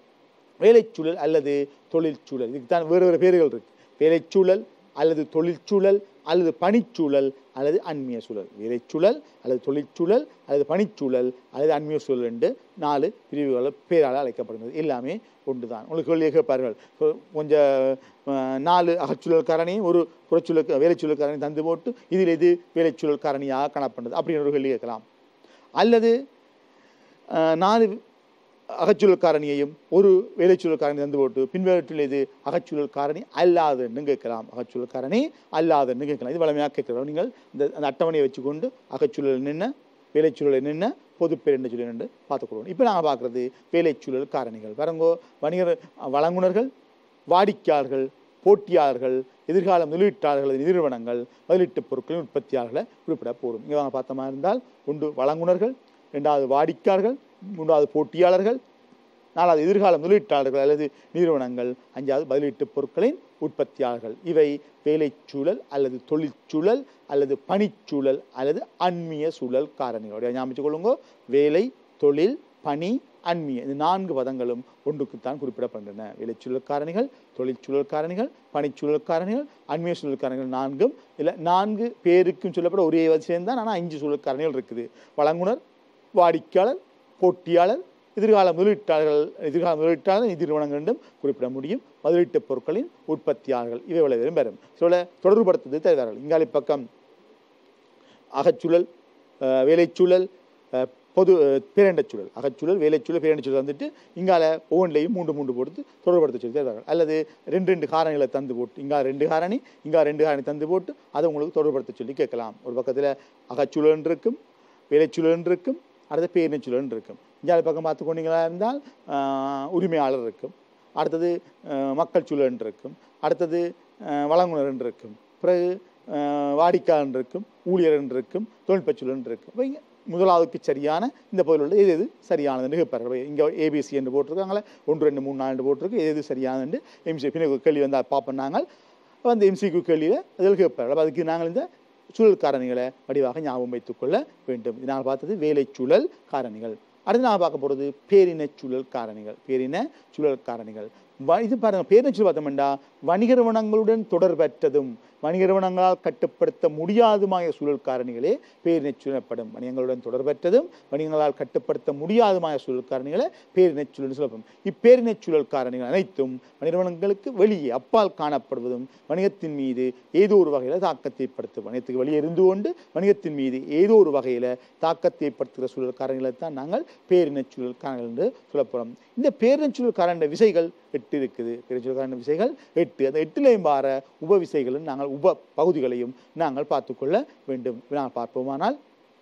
வேலைச்சூழல் அல்லது தொழிற்சூழல் இதுக்கு தான் வேறு வேறு பேர்கள் இருக்கு வேலைச்சூழல் அல்லது தொழிற்சூழல் அல்லது பணிச்சூழல் அல்லது அந்நிய சூழல் வேலைச்சூழல் அல்லது தொழிற்சூழல் அல்லது பணிச்சூழல் அல்லது அந்நிய சூழல் என்று நாலு பிரிவுகள் பேரால் அழைக்கப்படுகிறது எல்லாமே ஒன்று தான் உங்களுக்கு கேள்வி கேட்பார்கள் கொ- கொஞ்சம் அஹ், நாலு அகச்சூழல் காரணியும் ஒரு புறச்சூழல் வேலைச்சூழல் காரணி தந்து போட்டு இதில் எது வேலைச்சூழல் காரணியாக காணப்படுறது அப்படின்னு ஒரு கேள்வி கேட்கலாம் அல்லது அஹ், நாலு அகச்சூழல் காரணியையும் ஒரு வேலைச்சூழல் காரணி தந்து போட்டு பின்வற்றில் இது அகச்சூழல் காரணி அல்லாதுன்னு கேட்கலாம் அகச்சூழல் காரணி அல்லாதுன்னு கேட்கலாம் இது வளமையாக கேட்கலாம் நீங்கள் இந்த அந்த அட்டவணையை வச்சுக்கொண்டு அகச்சூழல் நின்ன வேலைச்சூழல் நின்ன பொது பேரெண்டு சொல்லி நின்று பார்த்துக்கொள்வோம் இப்போ நாங்கள் பார்க்குறது வேலைச்சூழல் காரணிகள் பாருங்கோ வணிகர் வழங்குனர்கள் வாடிக்கையாளர்கள் போட்டியாளர்கள் எதிர்கால முதலீட்டாளர்கள் நிறுவனங்கள் முதலீட்டு பொருட்களின் உற்பத்தியாளர்களை குறிப்பிட போடும் இங்கே வாங்க பார்த்தோமா இருந்தால் ஒன்று வழங்குனர்கள் ரெண்டாவது வாடிக்கையாளர்கள் மூன்றாவது போட்டியாளர்கள் நாலாவது எதிர்கால முதலீட்டாளர்கள் அல்லது நிறுவனங்கள் அஞ்சாவது பதிலீட்டு பொருட்களின் உற்பத்தியாளர்கள் இவை வேலைச்சூழல் அல்லது தொழிற்சூழல் அல்லது பணிச்சூழல் அல்லது அண்மிய சூழல் காரணிகளுடைய ஞாபகம் கொள்ளுங்க வேலை தொழில் பணி அண்மிய இந்த நான்கு பதங்களும் ஒன்றுக்குத்தான் குறிப்பிடப்படுகின்றன வேலைச்சூழல் காரணிகள் தொழிற்சூழல் காரணிகள் பணிச்சூழல் காரணிகள் அண்மிய சூழல் காரணிகள் நான்கும் இல்லை நான்கு பேருக்கும் சொல்லப்பட ஒரே விஷயம் தான் ஆனால் அஞ்சு சூழல் காரணிகள் இருக்குது வழங்குனர் வாடிக்கையாளர் போட்டியாளர் எதிர்கால முதலீட்டாளர்கள் எதிர்கால முதலீட்டாளர் நிதி நிறுவனங்கள் என்றும் குறிப்பிட முடியும் முதலீட்டு பொருட்களின் உற்பத்தியாளர்கள் இவை விளைவும் பெறும் சொல்ல தொடர்புபடுத்துவது தருவார்கள் இங்காலி பக்கம் அகச்சூழல் அஹ், வேலைச்சூழல் அஹ், பொது அஹ், பேரண்டச் சூழல் அகச்சூழல் வேலைச்சூழல் பேரண்டச் சூழல் வந்துட்டு இங்கால ஒவ்வொன்றையும் மூன்று மூன்று போட்டு தொடர்படுத்த சொல்லி தருவார்கள் அல்லது ரெண்டு ரெண்டு காரணிகளை தந்து போட்டு இங்கா ரெண்டு காரணி இங்கா ரெண்டு காரணி தந்து போட்டு அதை உங்களுக்கு தொடர்படுத்த சொல்லி கேட்கலாம் ஒரு பக்கத்தில் அகச்சூழல் இருக்கும் வேலைச்சூழல் இருக்கும் அடுத்து பேரினச்சூழல் இருக்கும் இந்தியாவில் பக்கம் பார்த்து கொண்டீங்களா இருந்தால் ஆஹ், உரிமையாளர் இருக்கும் அடுத்தது ஆஹ், மக்கள் சூழல் இருக்கும் அடுத்தது ஆஹ், வழங்குனர் இருக்கும் பிறகு ஆஹ், வாடிக்கையாளர் இருக்கும் ஊழியர் இருக்கும் தொழில்நுட்ப சூழல் இருக்கும் அப்ப இங்க முதலாவதுக்கு சரியான இந்த பகுதியில் உள்ள எது எது சரியானதுன்னு கேட்பார்கள் இங்கே ஏபிசி என்று போட்டிருக்காங்களே ஒன்று ரெண்டு மூணு நாலு போட்டிருக்கு எது எது சரியானது எம்சி பின்ன கேள்வி வந்தால் பார்ப்போம் நாங்கள் வந்து எம்சிக்கு கேள்வியில் அதில் கேட்பார்கள் அப்ப அதுக்கு நாங்கள் இந்த சூழல் காரணிகளை வடிவாக ஞாபகம் வைத்துக் கொள்ள வேண்டும் இது நாங்கள் பார்த்தது வேலை சூழல் காரணிகள் அடுத்து நாங்கள் பார்க்க போகிறது பேரின சூழல் காரணிகள் பேரின சூழல் காரணிகள் வ- இது பாருங்க பேரின சூழல் பார்த்தோம்னா வணிக நிறுவனங்களுடன் தொடர்பற்றதும் வணிக நிறுவனங்களால் கட்டுப்படுத்த முடியாதுമായ சூழல் காரணிகளே பேரினச் சூழல் எனப்படும் வணிகங்களுடன் தொடர்பற்றதும் வணிகங்களால் கட்டுப்படுத்த முடியாதுമായ சூழல் காரணிகளை பேரினச் சூழல் சொல்லப்படும் இப்பேரினச் சூழல் காரணிகள் அனைத்தும் நிறுவனங்களுக்கு வெளியே அப்பால் காணப்படுவதும் வணிகத்தின் மீது ஏதோ ஒரு வகையில் தாக்கத்தை ஏற்படுத்தும் வணிகத்துக்கு வெளியே இருந்து கொண்டு வணிகத்தின் மீது ஏதோ ஒரு வகையில் தாக்கத்தை ஏற்படுத்துகிற சூழல் காரணிகளை தான் நாங்கள் பேரினச் சூழல் காரணிகள் என்று சொல்லப்படும் இந்த பேரினச் சூழல் காரண விசைகள் எட்டு இருக்குது பேரினச் சூழல் காரண விசைகள் எட்டு அந்த எட்டுலையும் பார உப விசைகளும் நாங்கள் உப பகுதிகளையும் நாங்கள் பார்த்துக்கொள்ள வேண்டும் நாங்கள் பார்ப்போமானால்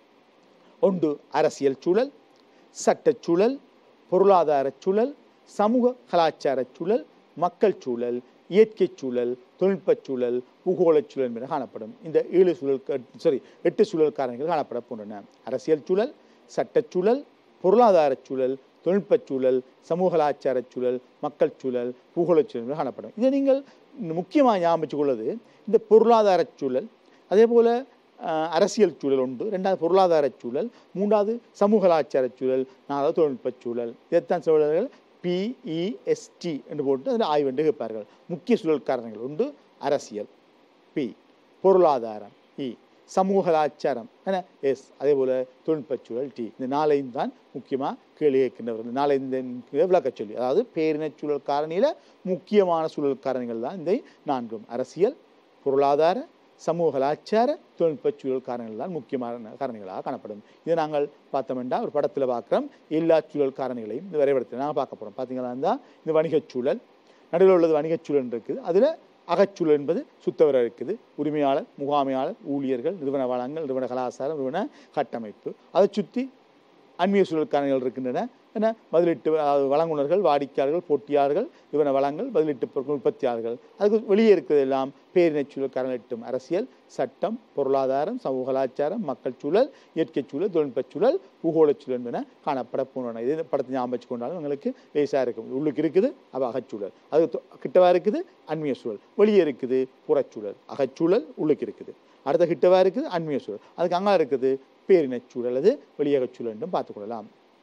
ஒன்று அரசியல் சூழல் சட்டச் சூழல் பொருளாதார சூழல் சமூக கலாச்சார சூழல் மக்கள் சூழல் இயற்கை சூழல் தொழில்நுட்பச் சூழல் பூகோளச் சூழல் என காணப்படும் இந்த ஏழு சூழல் சாரி எட்டு சூழல் காரணிகள் காணப்பட போன்றன அரசியல் சூழல் சட்டச் சூழல் பொருளாதார சூழல் தொழில்நுட்பச் சூழல் சமூக கலாச்சார சூழல் மக்கள் சூழல் பூகோளச் சூழல் என காணப்படும் இதை நீங்கள் முக்கியமாக ஞாபகம் வச்சுக்கொள்வது இந்த பொருளாதார சூழல் அதே போல் அஹ், அரசியல் சூழல் உண்டு ரெண்டாவது பொருளாதார சூழல் மூன்றாவது சமூக கலாச்சார சூழல் நாலாவது தொழில்நுட்ப சூழல் இதைத்தான் சூழல்கள் பிஇஎஸ்டி என்று போட்டு அதில் ஆய்வு என்று கேட்பார்கள் முக்கிய சூழல் காரணங்கள் உண்டு அரசியல் பி பொருளாதாரம் இ சமூக கலாச்சாரம் என எஸ் அதே போல் தொழில்நுட்ப சூழல் டி இந்த நாளையும் தான் முக்கியமாக கேள்வி கேட்கின்றவர் இந்த நாளையும் விளக்கச் சொல்லி அதாவது பேரினச் சூழல் காரணியில் முக்கியமான சூழல் காரணிகள் தான் இந்த நான்கும் அரசியல் பொருளாதார சமூக கலாச்சார தொழில்நுட்ப சூழல் காரணிகள் தான் முக்கியமான காரணிகளாக காணப்படும் இதை நாங்கள் பார்த்தோம்னா ஒரு படத்தில் பார்க்குறோம் எல்லா சூழல் காரணிகளையும் இந்த வரைபடத்தில் நாங்கள் பார்க்க போகிறோம் பார்த்தீங்களா இருந்தால் இந்த வணிகச் சூழல் நடுவில் உள்ளது வணிகச் சூழல் இருக்குது அதில் அகச்சூழல் என்பது சுத்தவர இருக்குது உரிமையாளர் முகாமையாளர் ஊழியர்கள் நிறுவன வளங்கள் நிறுவன கலாச்சாரம் நிறுவன கட்டமைப்பு அதை சுற்றி அந்நிய சூழல் காரணிகள் இருக்கின்றன என பதிலீட்டு அதாவது வழங்குனர்கள் வாடிக்கையாளர்கள் போட்டியாளர்கள் நிறுவன வளங்கள் பதிலீட்டு பொருட்கள் உற்பத்தியாளர்கள் அதுக்கு வெளியே இருக்கிறது எல்லாம் பேரினச் சூழல் காரணிகள் எட்டும் அரசியல் சட்டம் பொருளாதாரம் சமூக கலாச்சாரம் மக்கள் சூழல் இயற்கை சூழல் தொழில்நுட்ப சூழல் பூகோளச் சூழல் என காணப்பட போனன இது படத்தை ஞாபகம் வச்சு கொண்டாலும் உங்களுக்கு லேசாக இருக்கும் உள்ளுக்கு இருக்குது அப்போ அகச்சூழல் அது தொ- கிட்டவா இருக்குது அந்நிய சூழல் வெளியே இருக்குது புறச்சூழல் அகச்சூழல் உள்ளுக்கு இருக்குது அடுத்த கிட்டவா இருக்குது அந்நிய சூழல் அதுக்கு அங்கே இருக்குது பேரினச் சூழல் அது வெளியகச் சூழல் என்றும் பார்த்துக்கொள்ளலாம்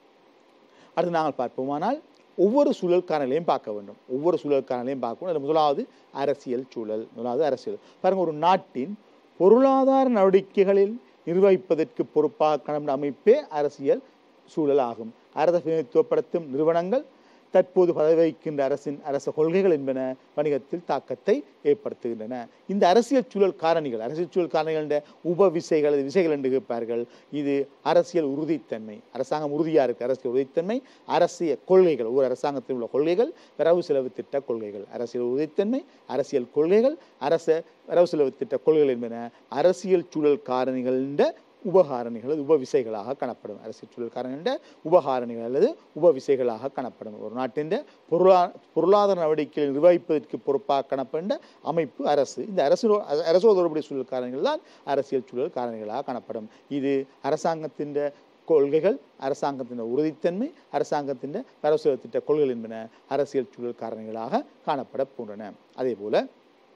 அடுத்து நாங்கள் பார்ப்போமானால் ஒவ்வொரு சூழல் காரணிகளையும் பார்க்க வேண்டும் ஒவ்வொரு சூழல் காரணிகளையும் பார்க்கணும் அதில் முதலாவது அரசியல் சூழல் முதலாவது அரசியல் பாருங்க ஒரு நாட்டின் பொருளாதார நடவடிக்கைகளில் நிர்வகிப்பதற்கு பொறுப்பாக காணப்படும் அமைப்பே அரசியல் சூழல் ஆகும் அரச பிரதிநிதித்துவப்படுத்தும் நிறுவனங்கள் தற்போது பதவி வகிக்கின்ற அரசின் அரச கொள்கைகள் என்பன வணிகத்தில் தாக்கத்தை ஏற்படுத்துகின்றன இந்த அரசியல் சூழல் காரணிகள் அரசியல் சூழல் காரணிகளின் உப விசைகள் அது விசைகள் என்று கேட்பார்கள் இது அரசியல் உறுதித்தன்மை அரசாங்கம் உறுதியாக இருக்கு அரசியல் உறுதித்தன்மை அரசியல் கொள்கைகள் ஒரு அரசாங்கத்தில் உள்ள கொள்கைகள் வரவு செலவு திட்ட கொள்கைகள் அரசியல் உறுதித்தன்மை அரசியல் கொள்கைகள் அரச வரவு செலவு திட்ட கொள்கைகள் என்பன அரசியல் சூழல் காரணிகளின் உபகாரணிகள் அது உபவிசைகளாக காணப்படும் அரசியல் சூழல் காரணிகளின் உபகாரணிகள் அல்லது உபவிசைகளாக காணப்படும் ஒரு நாட்டின் பொருளா பொருளாதார நடவடிக்கைகளை நிர்வகிப்பதற்கு பொறுப்பாக காணப்படுகின்ற அமைப்பு அரசு இந்த அரசு அரசோடு தொடர்புடைய சூழல் காரணிகள் தான் அரசியல் சூழல் காரணிகளாக காணப்படும் இது அரசாங்கத்தின் கொள்கைகள் அரசாங்கத்தின் உறுதித்தன்மை அரசாங்கத்தின் வரவு செலவு திட்ட கொள்கைகள் என்பன அரசியல் சூழல் காரணிகளாக காணப்பட போன்றன அதே போல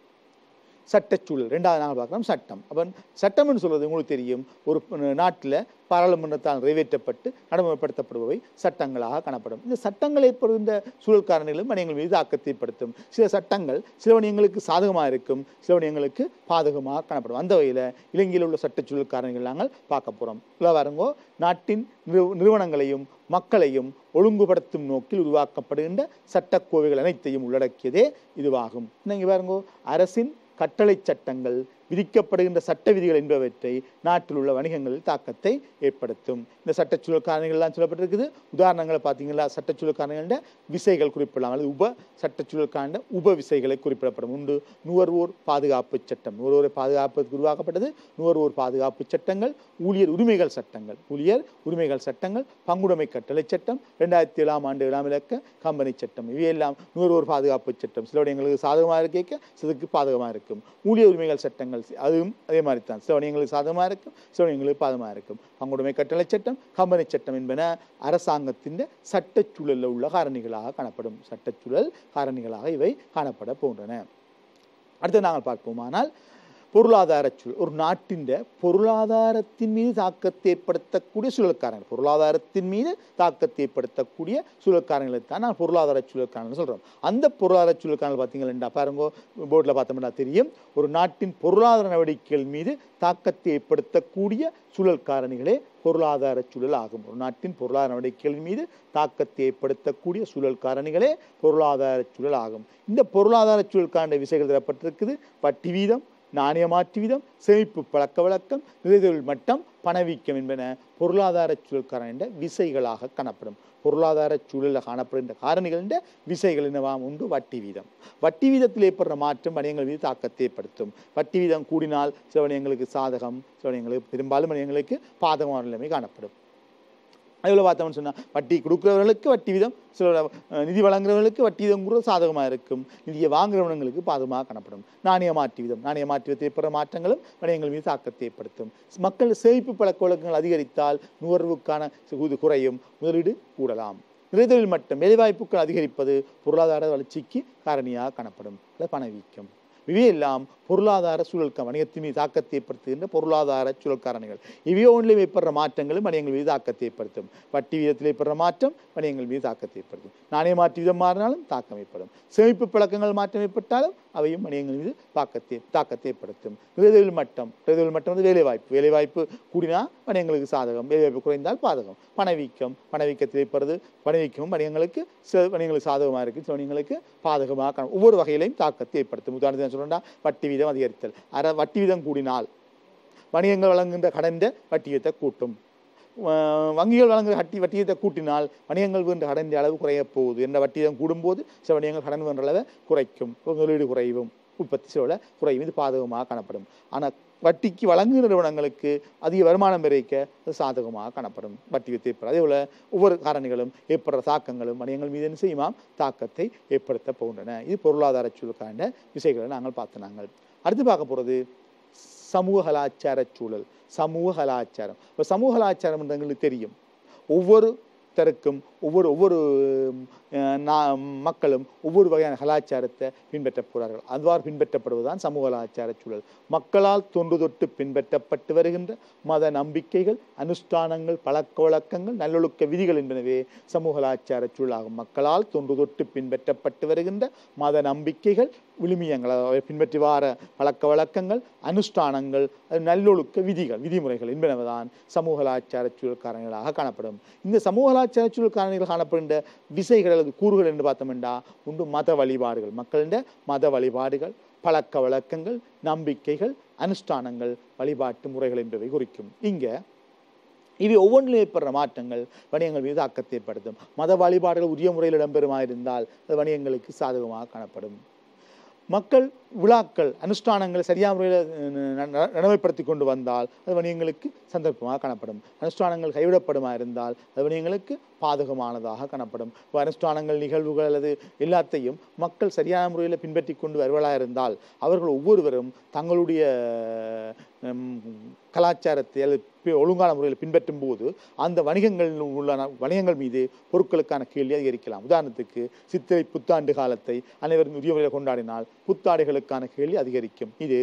சட்டச்சூழல் ரெண்டாவது நாங்கள் பார்க்குறோம் சட்டம் அப்போ சட்டம்னு சொல்றது உங்களுக்கு தெரியும் ஒரு நாட்டில் பாராளுமன்றத்தால் நிறைவேற்றப்பட்டு நடைமுறைப்படுத்தப்படுபவை சட்டங்களாக காணப்படும் இந்த சட்டங்கள் ஏற்படுகின்ற சூழல் காரணிகளும் வணிகங்கள் மீது தாக்கத்தை ஏற்படுத்தும் சில சட்டங்கள் சில வணிகங்களுக்கு சாதகமாக இருக்கும் சில வணிகங்களுக்கு பாதகமாக காணப்படும் அந்த வகையில் இலங்கையில் உள்ள சட்டச்சூழல் காரணிகள் நாங்கள் பார்க்க போகிறோம் இல்லை பாருங்கோ நாட்டின் நிறு- நிறுவனங்களையும் மக்களையும் ஒழுங்குபடுத்தும் நோக்கில் உருவாக்கப்படுகின்ற சட்டக்கோவைகள் அனைத்தையும் உள்ளடக்கியதே இதுவாகும் நீங்க பாருங்கோ அரசின் கட்டளை சட்டங்கள் விதிக்கப்படுகின்ற சட்ட விதிகள் என்பவற்றை நாட்டில் உள்ள வணிகங்களில் தாக்கத்தை ஏற்படுத்தும் இந்த சட்டச்சூழல் காரணிகள்லாம் சொல்லப்பட்டிருக்குது உதாரணங்களை பார்த்தீங்கன்னா சட்டச்சூழல் காரணிகள விசைகள் குறிப்பிடலாம் அல்லது உப சட்டச்சூழல் காண்ட உப விசைகளை குறிப்பிடப்படும் உண்டு நுகர்வோர் பாதுகாப்பு சட்டம் நுகர்வோரை பாதுகாப்பதற்கு உருவாக்கப்பட்டது நுகர்வோர் பாதுகாப்பு சட்டங்கள் ஊழியர் உரிமைகள் சட்டங்கள் ஊழியர் உரிமைகள் சட்டங்கள் பங்குடைமை கட்டளை சட்டம் ரெண்டாயிரத்தி ஏழாம் ஆண்டு ஏழாம் இலக்க கம்பெனி சட்டம் இவையெல்லாம் நுகர்வோர் பாதுகாப்பு சட்டம் சில எங்களுக்கு சாதகமாக இருக்க சிலருக்கு பாதகமாக இருக்கும் ஊழியர் உரிமைகள் சட்டங்கள் அதுவும் அதே மாதிரி தான் சில எங்களுக்கு சாதகமாக இருக்கும் சில எங்களுக்கு பாதகமாக இருக்கும் பங்குடைமை கட்டளை சட்டம் கம்பெனி சட்டம் என்பன அரசாங்கத்தின் சட்டச்சூழலில் உள்ள காரணிகளாக காணப்படும் சட்டச்சூழல் காரணிகளாக இவை காணப்பட போன்றன அடுத்து நாங்கள் பார்ப்போமானால் பொருளாதார சூழல் ஒரு நாட்டின் பொருளாதாரத்தின் மீது தாக்கத்தை ஏற்படுத்தக்கூடிய சூழல்காரங்கள் பொருளாதாரத்தின் மீது தாக்கத்தை ஏற்படுத்தக்கூடிய சூழல்காரங்களை தான் நான் பொருளாதார சூழல்காரங்கள் சொல்கிறோம் அந்த பொருளாதார சூழல்காரங்கள் பார்த்தீங்கன்னா பாருங்க போர்டில் பார்த்தோம்னா தெரியும் ஒரு நாட்டின் பொருளாதார நடவடிக்கைகள் மீது தாக்கத்தை ஏற்படுத்தக்கூடிய சூழல் காரணிகளே பொருளாதார சூழல் ஆகும் ஒரு நாட்டின் பொருளாதார நடவடிக்கைகள் மீது தாக்கத்தை ஏற்படுத்தக்கூடிய சூழல் காரணிகளே பொருளாதார சூழல் ஆகும் இந்த பொருளாதார சூழல் காண்ட விசைகள் தரப்பட்டிருக்குது வட்டி வீதம் நாணய மாற்று வீதம் சேமிப்பு பழக்க வழக்கம் நிதிதொழில் மட்டம் பணவீக்கம் என்பன பொருளாதார சூழல் என்ற விசைகளாக காணப்படும் பொருளாதார சூழலில் காணப்படுகின்ற காரணிகள் என்ற விசைகள் என்னவாம் உண்டு வட்டி வீதம் வட்டி வீதத்தில் ஏற்படுற மாற்றம் வணிகங்கள் மீது தாக்கத்தை ஏற்படுத்தும் வட்டி வீதம் கூடினால் சில வணிகங்களுக்கு சாதகம் சில வணிகங்களுக்கு பெரும்பாலும் வணிகங்களுக்கு பாதகமான நிலைமை காணப்படும் அதில் பார்த்தோம்னு சொன்னால் வட்டி கொடுக்குறவர்களுக்கு வட்டி வீதம் சில அஹ், நிதி வழங்குறவர்களுக்கு வட்டி வீதம் கூட சாதகமாக இருக்கும் நிதியை வாங்குறவங்களுக்கு பாதகமாக காணப்படும் நாணய மாற்று வீதம் நாணய மாற்று வீதத்தில் ஏற்படுற மாற்றங்களும் வணிகங்கள் மீது தாக்கத்தை ஏற்படுத்தும் மக்கள் சேமிப்பு பழக்க வழக்கங்கள் அதிகரித்தால் நுகர்வுக்கான இது குறையும் முதலீடு கூடலாம் நிறைதொழில் மட்டம் வேலைவாய்ப்புகள் அதிகரிப்பது பொருளாதார வளர்ச்சிக்கு காரணியாக காணப்படும் அல்லது பணவீக்கம் இவையெல்லாம் பொருளாதார சூழல் கா- வணிகத்தின் மீது தாக்கத்தை ஏற்படுத்துகின்ற பொருளாதார சூழல் காரணிகள் இவையோ ஒன்றில் ஏற்படுற மாற்றங்களும் வணிகங்கள் மீது தாக்கத்தை ஏற்படுத்தும் வட்டி வீதத்தில் ஏற்படுற மாற்றம் வணிகங்கள் மீது தாக்கத்தை ஏற்படுத்தும் நாணய மாற்று வீதம் மாறினாலும் தாக்கம் ஏற்படும் சேமிப்பு பழக்கங்கள் மாற்றம் ஏற்பட்டாலும் அவையும் வணிகங்கள் மீது தாக்கத்தை தாக்கத்தை ஏற்படுத்தும் விரைதொழில் மட்டம் விரைதொழில் மட்டம் வந்து வேலைவாய்ப்பு வேலைவாய்ப்பு கூடினா வணிகங்களுக்கு சாதகம் வேலைவாய்ப்பு குறைந்தால் பாதகம் பணவீக்கம் பணவீக்கத்தில் ஏற்படுறது பணவீக்கமும் வணிகங்களுக்கு சில வணிகங்களுக்கு சாதகமாக இருக்குது சில வணிகங்களுக்கு பாதகமாக காணும். ஒவ்வொரு வகையிலையும் தாக்கத்தை ஏற்படுத்தும் உதாரணத்துக்கு சொல்லணும்னா வட்டி வீதம் அதிகரித்தல் அற வட்டி வீதம் கூடினால் வணிகங்கள் வழங்குகின்ற கடந்த வட்டியத்தை கூட்டும் வ- வங்கிகள் வழங்குகிற வட்டி வட்டியத்தை கூட்டினால் வணிகங்கள் வேண்ட கடன் அளவு குறையப் போகுது என்ற வட்டியம் கூடும்போது சில வணிகங்கள் கடன் வேண்ட அளவை குறைக்கும் முதலீடு குறைவும் உற்பத்தி செலவுல குறையும் இது பாதகமாக காணப்படும் ஆனால் வட்டிக்கு வழங்குகிற நிறுவனங்களுக்கு அதிக வருமானம் பெருக்க அது சாதகமாக காணப்படும் வட்டி வித்து ஏற்படும் அதே போல ஒவ்வொரு காரணிகளும் ஏற்படுற தாக்கங்களும் வணிகங்கள் மீது என்ன செய்யுமாம் தாக்கத்தை ஏற்படுத்த போகின்றன இது பொருளாதார சூழலுக்கான விஷயங்களை நாங்கள் பார்த்து நாங்கள் அடுத்து பார்க்க போகிறது சமூக கலாச்சார சூழல் சமூக கலாச்சாரம் இப்போ சமூக கலாச்சாரம் என்று எங்களுக்கு தெரியும் ஒவ்வொரு தருக்கும் ஒவ்வொரு ஒவ்வொரு அஹ், நா- மக்களும் ஒவ்வொரு வகையான கலாச்சாரத்தை பின்பற்ற போகிறார்கள் அவ்வாறு பின்பற்றப்படுவதுதான் சமூக கலாச்சார சூழல் மக்களால் தொன்று தொட்டு பின்பற்றப்பட்டு வருகின்ற மத நம்பிக்கைகள் அனுஷ்டானங்கள் பழக்க வழக்கங்கள் நல்லொழுக்க விதிகள் என்பனவே சமூக கலாச்சார சூழலாகும் மக்களால் தொன்று தொட்டு பின்பற்றப்பட்டு வருகின்ற மத நம்பிக்கைகள் விழுமியங்கள் அதாவது பின்பற்றி வார பழக்க வழக்கங்கள் அனுஷ்டானங்கள் அது நல்லொழுக்க விதிகள் விதிமுறைகள் என்பனவதான் சமூக கலாச்சார சூழல் காரணிகளாக காணப்படும் இந்த சமூக கலாச்சார சூழல் காரணிகள் காணப்படுகின்ற விசைகள் அல்லது கூறுகள் என்று பார்த்தோம்னா உண்டு மத வழிபாடுகள் மக்களின் மத வழிபாடுகள் பழக்க வழக்கங்கள் நம்பிக்கைகள் அனுஷ்டானங்கள் வழிபாட்டு முறைகள் என்பவை குறிக்கும் இங்கே இவை ஒவ்வொன்றிலும் ஏற்படுற மாற்றங்கள் வணிகங்கள் மீது தாக்கத்தை ஏற்படுத்தும் மத வழிபாடுகள் உரிய முறையில் இடம்பெறுமாயிருந்தால் அது வணிகங்களுக்கு சாதகமாக காணப்படும் மக்கள் விழாக்கள் அனுஷ்டானங்களை சரியான முறையில் நடைமுறைப்படுத்தி கொண்டு வந்தால் அது வணிகங்களுக்கு சந்தர்ப்பமாக காணப்படும் அனுஷ்டானங்கள் கைவிடப்படுமா இருந்தால் அது வணிகங்களுக்கு பாதகமானதாக காணப்படும் இப்ப அனுஷ்டானங்கள் நிகழ்வுகள் அல்லது எல்லாத்தையும் மக்கள் சரியான முறையில் பின்பற்றி கொண்டு வருவதாக இருந்தால் அவர்கள் ஒவ்வொருவரும் தங்களுடைய ஹம், கலாச்சாரத்தை அல்லது பி- ஒழுங்கான முறையில் பின்பற்றும் போது அந்த வணிகங்கள் உள்ள வணிகங்கள் மீது பொருட்களுக்கான கேள்வி அதிகரிக்கலாம் உதாரணத்துக்கு சித்திரை புத்தாண்டு காலத்தை அனைவரும் உரிய முறையில் கொண்டாடினால் புத்தாடைகளுக்கான கேள்வி அதிகரிக்கும் இது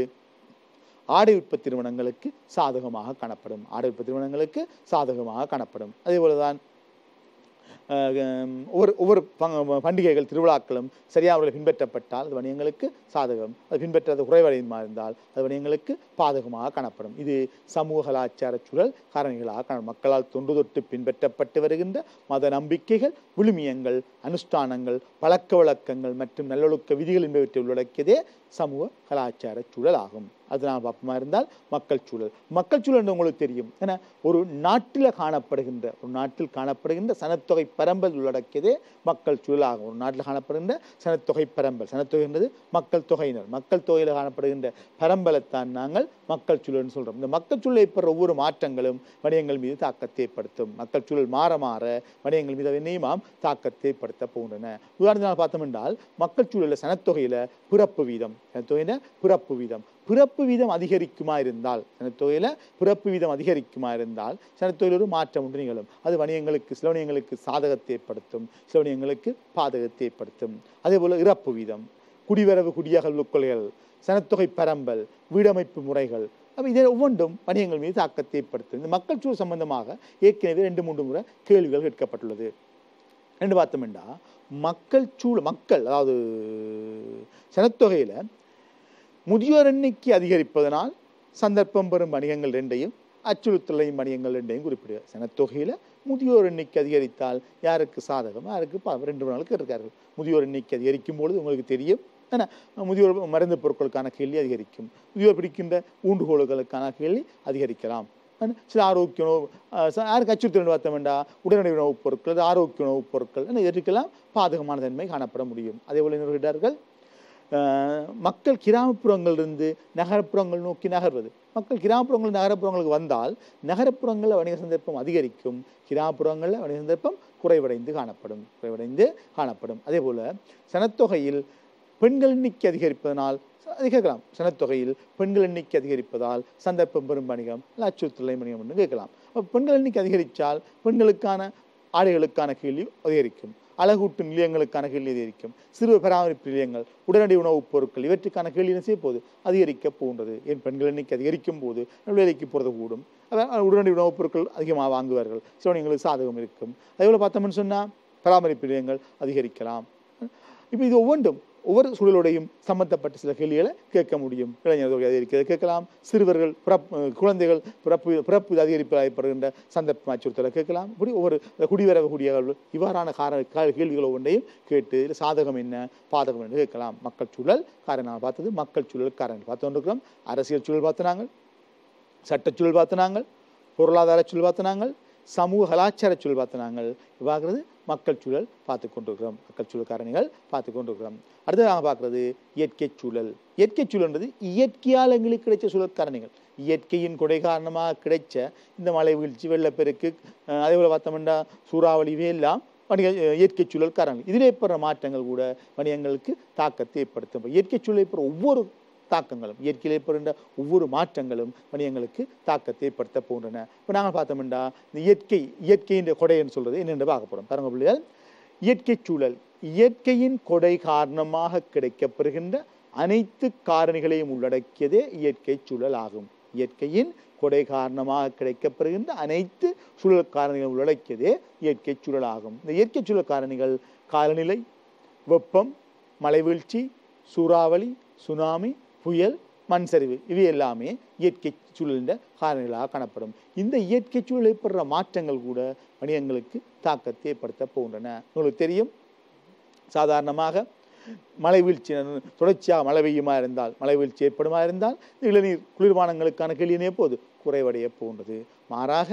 ஆடை உற்பத்தி நிறுவனங்களுக்கு சாதகமாக காணப்படும் ஆடை உற்பத்தி நிறுவனங்களுக்கு சாதகமாக காணப்படும் அதே போலதான் அஹ், ஹம், ஒவ்வொரு ஒவ்வொரு பங்க- பண்டிகைகள் திருவிழாக்களும் சரியாக அவர்கள் பின்பற்றப்பட்டால் அது வணிகங்களுக்கு சாதகம் அது பின்பற்றாத குறைவடையுமா இருந்தால் அது வணிகங்களுக்கு பாதகமாக காணப்படும் இது சமூக கலாச்சார சூழல் காரணிகளாக காணப்படும் மக்களால் தொன்று தொட்டு பின்பற்றப்பட்டு வருகின்ற மத நம்பிக்கைகள் விழுமியங்கள் அனுஷ்டானங்கள் பழக்க வழக்கங்கள் மற்றும் நல்லொழுக்க விதிகள் என்பவற்றை உள்ளடக்கியதே சமூக கலாச்சார சூழல் ஆகும் அது நான் பார்ப்போமா இருந்தால் மக்கள் சூழல் மக்கள் சூழல் என்று உங்களுக்கு தெரியும் ஏன்னா ஒரு நாட்டில் காணப்படுகின்ற ஒரு நாட்டில் காணப்படுகின்ற சனத்தொகை பரம்பல் உள்ளடக்கியதே மக்கள் சூழல் ஆகும் ஒரு நாட்டில் காணப்படுகின்ற சனத்தொகை பரம்பல் சனத்தொகை என்பது மக்கள் தொகையினர் மக்கள் தொகையில் காணப்படுகின்ற பரம்பலைத்தான் நாங்கள் மக்கள் சூழல்னு சொல்றோம் இந்த மக்கள் சூழலை ஏற்படுற ஒவ்வொரு மாற்றங்களும் வணிகங்கள் மீது தாக்கத்தை ஏற்படுத்தும் மக்கள் சூழல் மாற மாற வணிகங்கள் மீது என்னையுமாம் தாக்கத்தை ஏற்படுத்த போகின்றன உதாரணத்தினால் பார்த்தோம் என்றால் மக்கள் சூழலில் சனத்தொகையில பிறப்பு வீதம் சனத்தொகையில பிறப்பு வீதம் பிறப்பு வீதம் அதிகரிக்குமா இருந்தால் சனத்தொகையில பிறப்பு வீதம் அதிகரிக்குமா இருந்தால் சனத்தொகையில் ஒரு மாற்றம் ஒன்று நிகழும் அது வணிகங்களுக்கு சில வணிகங்களுக்கு சாதகத்தை ஏற்படுத்தும் சில வணிகங்களுக்கு பாதகத்தை ஏற்படுத்தும் அதே போல இறப்பு வீதம் குடிவரவு குடியகல்வு கொள்கைகள் சனத்தொகை பரம்பல் வீடமைப்பு முறைகள் அப்போ இதை ஒவ்வொன்றும் வணிகங்கள் மீது தாக்கத்தை ஏற்படுத்தும் இந்த மக்கள் சூழல் சம்பந்தமாக ஏற்கனவே ரெண்டு மூன்று முறை கேள்விகள் கேட்கப்பட்டுள்ளது ரெண்டு பார்த்தோம்னா மக்கள் சூழ மக்கள் அதாவது சனத்தொகையில முதியோர் எண்ணிக்கை அதிகரிப்பதனால் சந்தர்ப்பம் பெறும் வணிகங்கள் ரெண்டையும் அச்சுறுத்தலையும் வணிகங்கள் ரெண்டையும் குறிப்பிடுக சனத்தொகையில முதியோர் எண்ணிக்கை அதிகரித்தால் யாருக்கு சாதகம் யாருக்கு பா ரெண்டு நாளுக்கு இருக்கார்கள் முதியோர் எண்ணிக்கை அதிகரிக்கும் பொழுது உங்களுக்கு தெரியும் ஏன்னா முதியோர் மருந்து பொருட்களுக்கான கேள்வி அதிகரிக்கும் முதியோர் பிடிக்கின்ற ஊண்டுகோல்களுக்கான கேள்வி அதிகரிக்கலாம் ஆனா, சில ஆரோக்கிய உணவு அஹ், ச- யாருக்கு அச்சுறுத்தல் பார்த்தோம் வேண்டாம் உடனடி உணவுப் பொருட்கள் அது ஆரோக்கிய உணவுப் பொருட்கள் என இதற்கெல்லாம் பாதகமான தன்மை காணப்பட முடியும் அதே போல என்ன சொல்கிறார்கள் அஹ், மக்கள் கிராமப்புறங்களிலிருந்து நகரப்புறங்கள் நோக்கி நகர்வது மக்கள் கிராமப்புறங்கள் நகரப்புறங்களுக்கு வந்தால் நகரப்புறங்களில் வணிக சந்தர்ப்பம் அதிகரிக்கும் கிராமப்புறங்களில் வணிக சந்தர்ப்பம் குறைவடைந்து காணப்படும் குறைவடைந்து காணப்படும் அதே போல சனத்தொகையில் பெண்கள் எண்ணிக்கை அதிகரிப்பதனால் அதிகரிக்கலாம் சனத்தொகையில் பெண்கள் எண்ணிக்கை அதிகரிப்பதால் சந்தர்ப்பம் பெறும் வணிகம் அல்ல அச்சுறுத்தலை வணிகம் என்று கேட்கலாம் அப்ப பெண்கள் எண்ணிக்கை அதிகரித்தால் பெண்களுக்கான ஆடைகளுக்கான கேள்வி அதிகரிக்கும் அழகூட்டு நிலையங்களுக்கான கேள்வி அதிகரிக்கும் சிறு பராமரிப்பு நிலையங்கள் உடனடி உணவுப் பொருட்கள் இவற்றுக்கான கேள்வி என்ன செய்ய போகுது அதிகரிக்க போகின்றது என் பெண்கள் எண்ணிக்கை அதிகரிக்கும் போது வேலைக்கு போகிறது கூடும் அதான் உடனடி உணவுப் பொருட்கள் அதிகமாக வாங்குவார்கள் சிவனிங்களுக்கு சாதகம் இருக்கும் அதே போல பார்த்தோம்னு சொன்னால் பராமரிப்பு நிலையங்கள் அதிகரிக்கலாம் இப்போ இது ஒவ்வொன்றும் ஒவ்வொரு சூழலோடையும் சம்பந்தப்பட்ட சில கேள்விகளை கேட்க முடியும் இளைஞர் தொகை அதிகரிக்கிறது கேட்கலாம் சிறுவர்கள் பிறப்பு குழந்தைகள் பிறப்பு பிறப்பு அதிகரிப்பு ஏற்படுகின்ற சந்தர்ப்ப அச்சுறுத்தலை கேட்கலாம் இப்படி ஒவ்வொரு குடிவரவு குடியகழ்வு இவ்வாறான கார கா- கேள்விகள் ஒவ்வொன்றையும் கேட்டு இதில் சாதகம் என்ன பாதகம் என்று கேட்கலாம் மக்கள் சூழல் காரணம் பார்த்தது மக்கள் சூழல் காரணம் பார்த்து கொண்டிருக்கிறோம் அரசியல் சூழல் பார்த்து நாங்கள் சட்டச்சூழல் பார்த்து நாங்கள் பொருளாதார சூழல் பார்த்து நாங்கள் சமூக கலாச்சார சூழல் பார்த்து நாங்கள் இவ்வாகிறது மக்கள் சூழல் பார்த்து கொண்டிருக்கிறோம் மக்கள் சூழல் காரணிகள் பார்த்து கொண்டிருக்கிறோம் அடுத்து நாங்கள் பார்க்குறது இயற்கை சூழல் இயற்கை சூழல்ன்றது இயற்கையால் எங்களுக்கு கிடைச்ச சூழல் காரணிகள் இயற்கையின் கொடை காரணமாக கிடைச்ச இந்த மழை வீழ்ச்சி வெள்ளப்பெருக்கு அஹ் அதே போல் பார்த்தோம்னா சூறாவளி இவையெல்லாம் வணிக அஹ் இயற்கை சூழல் காரணங்கள் இதில் ஏற்படுற மாற்றங்கள் கூட வணிகங்களுக்கு தாக்கத்தை ஏற்படுத்தும் இப்ப இயற்கை சூழல் ஏற்படுற ஒவ்வொரு தாக்கங்களும் இயற்கையில் ஏற்படுகின்ற ஒவ்வொரு மாற்றங்களும் வணிகங்களுக்கு தாக்கத்தை ஏற்படுத்த போன்றன இப்போ நாங்கள் பார்த்தோம்னா இந்த இயற்கை இயற்கையின் கொடைன்னு சொல்றது என்னென்று பார்க்க போகிறோம் பாருங்க பிள்ளைகள் இயற்கை சூழல் இயற்கையின் கொடை காரணமாக கிடைக்கப்பெறுகின்ற அனைத்து காரணிகளையும் உள்ளடக்கியதே இயற்கை சூழல் ஆகும் இயற்கையின் கொடை காரணமாக கிடைக்கப்பெறுகின்ற அனைத்து சூழல் காரணிகளும் உள்ளடக்கியதே இயற்கை சூழல் ஆகும் இந்த இயற்கை சூழல் காரணிகள் காலநிலை வெப்பம் மழைவீழ்ச்சி சூறாவளி சுனாமி புயல் மண் சரிவு இவை எல்லாமே இயற்கை சூழலின் காரணிகளாக காணப்படும் இந்த இயற்கை சூழல் ஏற்படுற மாற்றங்கள் கூட வணிகங்களுக்கு தாக்கத்தை ஏற்படுத்த போகின்றன உங்களுக்கு தெரியும் சாதாரணமாக மழை வீழ்ச்சி தொடர்ச்சியாக மழை பெய்யுமா இருந்தால் மழை வீழ்ச்சி ஏற்படுமா இருந்தால் இளநீர் குளிர்பானங்களுக்கான கேள்வியினே போது குறைவடைய போன்றது மாறாக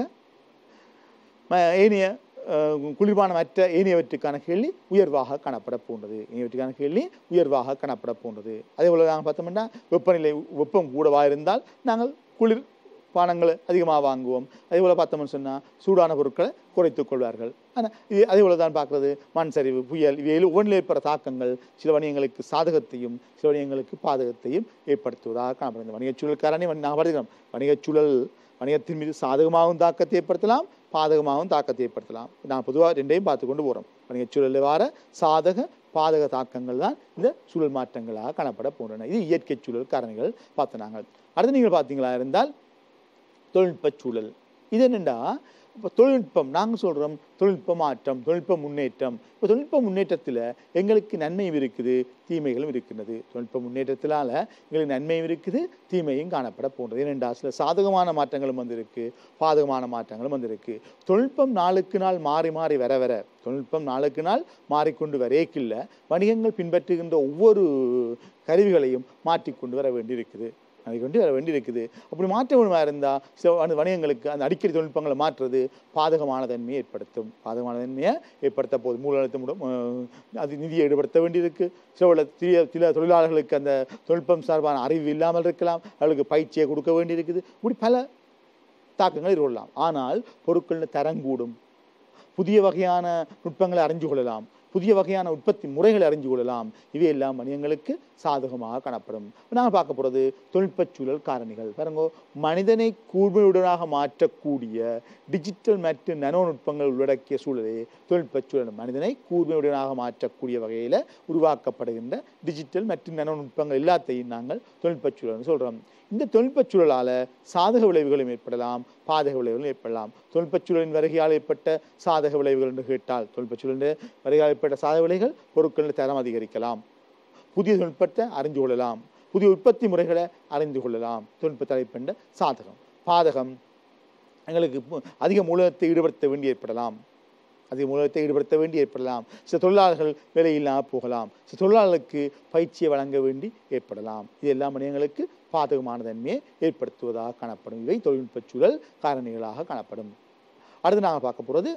ம- ஏனைய அஹ், குளிர்பானமற்ற ஏனையவற்றுக்கான கேள்வி உயர்வாக காணப்பட போன்றது ஏனையவற்றுக்கான கேள்வி உயர்வாக காணப்பட போன்றது அதே போல் நாங்கள் பார்த்தோம்னா வெப்பநிலை வெப்பம் கூடவா இருந்தால் நாங்கள் குளிர் பானங்களை அதிகமாக வாங்குவோம் அதே போல் பார்த்தோம்னு சொன்னால் சூடான பொருட்களை குறைத்துக் கொள்வார்கள் ஆனால் இது அதே போல தான் பார்க்குறது மண் சரிவு புயல் இவையில் ஒவ்வொன்றில் ஏற்படுற தாக்கங்கள் சில வணிகங்களுக்கு சாதகத்தையும் சில வணிகங்களுக்கு பாதகத்தையும் ஏற்படுத்துவதாக காணப்படும் இந்த வணிகச் சூழல் காரணி நாங்கள் படிக்கிறோம் வணிகச் சூழல் வணிகத்தின் மீது சாதகமாகவும் தாக்கத்தை ஏற்படுத்தலாம் பாதகமாகவும் தாக்கத்தை ஏற்படுத்தலாம் நான் பொதுவாக ரெண்டையும் பார்த்து கொண்டு போகிறோம் வணிகச் சூழலில் வர சாதக பாதக தாக்கங்கள் தான் இந்த சூழல் மாற்றங்களாக காணப்பட போன்றன இது இயற்கை சூழல் காரணிகள் பார்த்து நாங்கள் அடுத்து நீங்கள் பார்த்தீங்களா இருந்தால் தொழில்நுட்ப சூழல் இது என்னென்னா இப்போ தொழில்நுட்பம் நாங்கள் சொல்கிறோம் தொழில்நுட்ப மாற்றம் தொழில்நுட்ப முன்னேற்றம் இப்போ தொழில்நுட்ப முன்னேற்றத்தில் எங்களுக்கு நன்மையும் இருக்குது தீமைகளும் இருக்கின்றது தொழில்நுட்ப முன்னேற்றத்தினால எங்களுக்கு நன்மையும் இருக்குது தீமையும் காணப்பட போன்றது ஏனென்றா சில சாதகமான மாற்றங்களும் வந்திருக்கு பாதகமான மாற்றங்களும் வந்திருக்கு தொழில்நுட்பம் நாளுக்கு நாள் மாறி மாறி வர வர தொழில்நுட்பம் நாளுக்கு நாள் மாறிக்கொண்டு வரேக்கில்ல வணிகங்கள் பின்பற்றுகின்ற ஒவ்வொரு கருவிகளையும் மாற்றிக்கொண்டு வர வேண்டியிருக்குது அதை கொண்டு வர வேண்டி இருக்குது அப்படி மாற்ற வேணுமா இருந்தால் சில அந்த வணிகங்களுக்கு அந்த அடிக்கடி தொழில்நுட்பங்களை மாற்றுறது பாதகமான தன்மையை ஏற்படுத்தும் பாதகமான தன்மையை ஏற்படுத்த போகுது மூலத்தை மூலம் அது நிதியை ஈடுபடுத்த வேண்டியிருக்கு சில சில சில தொழிலாளர்களுக்கு அந்த தொழில்நுட்பம் சார்பான அறிவு இல்லாமல் இருக்கலாம் அவர்களுக்கு பயிற்சியை கொடுக்க வேண்டியிருக்குது இப்படி பல தாக்கங்கள் எதிர்கொள்ளலாம் ஆனால் பொருட்களின் தரங்கூடும் புதிய வகையான நுட்பங்களை அறிஞ்சு கொள்ளலாம் புதிய வகையான உற்பத்தி முறைகளை அறிஞ்சு கொள்ளலாம் இவையெல்லாம் வணிகங்களுக்கு சாதகமாக காணப்படும் நாங்கள் பார்க்க போகிறது தொழில்நுட்பச் சூழல் காரணிகள் பாருங்க மனிதனை கூர்மையுடனாக மாற்றக்கூடிய டிஜிட்டல் மற்றும் நனோ நுட்பங்கள் உள்ளடக்கிய சூழலே தொழில்நுட்பச் சூழல் மனிதனை கூர்மையுடனாக மாற்றக்கூடிய வகையில் உருவாக்கப்படுகின்ற டிஜிட்டல் மற்றும் நனோ நுட்பங்கள் எல்லாத்தையும் நாங்கள் தொழில்நுட்பச் சூழல்னு சொல்கிறோம் இந்த தொழில்நுட்பச் சூழலால் சாதக விளைவுகளும் ஏற்படலாம் பாதக விளைவுகளும் ஏற்படலாம் தொழில்நுட்பச் சூழலின் வருகையால் ஏற்பட்ட சாதக விளைவுகள் என்று கேட்டால் தொழில்நுட்பச் சூழலின் வருகையால் ஏற்பட்ட சாதக விளைவுகள் பொருட்களின் தரம் அதிகரிக்கலாம் புதிய தொழில்நுட்பத்தை அறிந்து கொள்ளலாம் புதிய உற்பத்தி முறைகளை அறிந்து கொள்ளலாம் தொழில்நுட்ப தலைப்பெண்ட சாதகம் பாதகம் எங்களுக்கு பு- அதிக மூலத்தை ஈடுபடுத்த வேண்டி ஏற்படலாம் அதிக மூலத்தை ஈடுபடுத்த வேண்டி ஏற்படலாம் சில தொழிலாளர்கள் வேலை இல்லாமல் போகலாம் சில தொழிலாளர்களுக்கு பயிற்சியை வழங்க வேண்டி ஏற்படலாம் இது எல்லாம் மனிதங்களுக்கு பாதகமான தன்மையை ஏற்படுத்துவதாக காணப்படும் இவை தொழில்நுட்பச் சூழல் காரணிகளாக காணப்படும் அடுத்து நாங்கள் பார்க்க போகிறது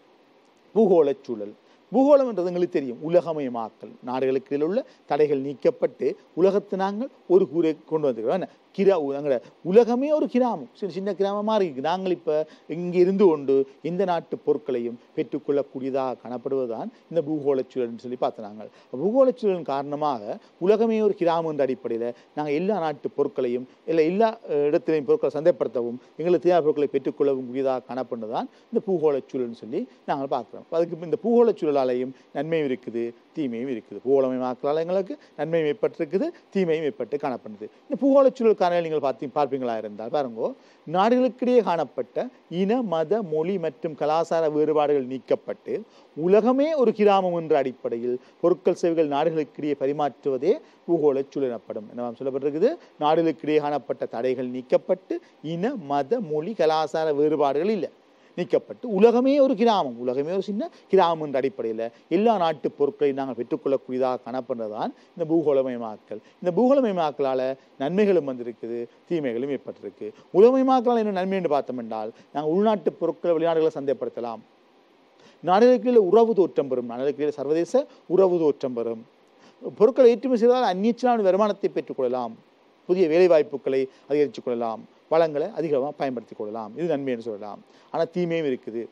பூகோளச் சூழல் பூகோளம் என்றது எங்களுக்கு தெரியும் உலகமயமாக்கல் நாடுகளுக்கு இடையில் உள்ள தடைகள் நீக்கப்பட்டு உலகத்தை நாங்கள் ஒரு கூரை கொண்டு வந்துக்கிறோம் என்ன கிரா எங்களோட உலகமே ஒரு கிராமம் சின்ன சின்ன கிராமமாக இருக்கு நாங்கள் இப்போ இங்கே இருந்து கொண்டு இந்த நாட்டு பொருட்களையும் பெற்றுக்கொள்ளக்கூடியதாக காணப்படுவதுதான் இந்த பூகோளச் சூழல்னு சொல்லி பார்த்து நாங்கள் பூகோளச் சூழலின் காரணமாக உலகமே ஒரு கிராமம் என்ற அடிப்படையில் நாங்கள் எல்லா நாட்டு பொருட்களையும் இல்லை எல்லா அஹ், இடத்திலையும் பொருட்களை சந்தைப்படுத்தவும் எங்களுக்கு தேவையான பொருட்களை பெற்றுக்கொள்ளவும் கூடியதாக காணப்படுவதுதான் இந்த பூகோளச் சூழல்னு சொல்லி நாங்கள் பார்க்குறோம் அதுக்கு இந்த பூகோளச் சூழலாலையும் நன்மையும் இருக்குது தீமையும் இருக்குது பூகோளமயமாக்கலால் எங்களுக்கு நன்மையும் ஏற்பட்டிருக்குது தீமையும் ஏற்பட்டு காணப்படுது இந்த பூகோளச் சூழல் காரணங்கள் நீங்கள் பார்த்தி பார்ப்பீங்களா இருந்தால் பாருங்கோ நாடுகளுக்கிடையே காணப்பட்ட இன மத மொழி மற்றும் கலாச்சார வேறுபாடுகள் நீக்கப்பட்டு உலகமே ஒரு கிராமம் என்ற அடிப்படையில் பொருட்கள் சேவைகள் நாடுகளுக்கிடையே பரிமாற்றுவதே பூகோளச் சூழல் எனப்படும் என்னவாம் சொல்லப்பட்டிருக்குது நாடுகளுக்கிடையே காணப்பட்ட தடைகள் நீக்கப்பட்டு இன மத மொழி கலாச்சார வேறுபாடுகள் இல்லை நீக்கப்பட்டு உலகமே ஒரு கிராமம் உலகமே ஒரு சின்ன கிராமம் என்ற அடிப்படையில் எல்லா நாட்டு பொருட்களையும் நாங்கள் பெற்றுக்கொள்ளக்கூடியதாக காணப்படுறது தான் இந்த பூகோளமயமாக்கல் இந்த பூகோளமயமாக்கலால் நன்மைகளும் வந்திருக்குது தீமைகளும் ஏற்பட்டிருக்கு உலகமயமாக்கலால் என்ன நன்மை என்று பார்த்தோம் என்றால் நாங்கள் உள்நாட்டு பொருட்களை வெளிநாடுகளை சந்தைப்படுத்தலாம் நாடுகளுக்கிடையில் உறவு தோற்றம் பெறும் நாடுகளுக்கிடையில் சர்வதேச உறவு தோற்றம் பெறும் பொருட்களை ஏற்றுமதி செய்தால் அந்நியச்சிலான வருமானத்தை பெற்றுக்கொள்ளலாம் புதிய வேலைவாய்ப்புகளை அதிகரித்துக் கொள்ளலாம் வளங்களை அதிகமாக பயன்படுத்திக் கொள்ளலாம் இது நன்மை என்று சொல்லலாம் ஆனால் தீமையும் இருக்குது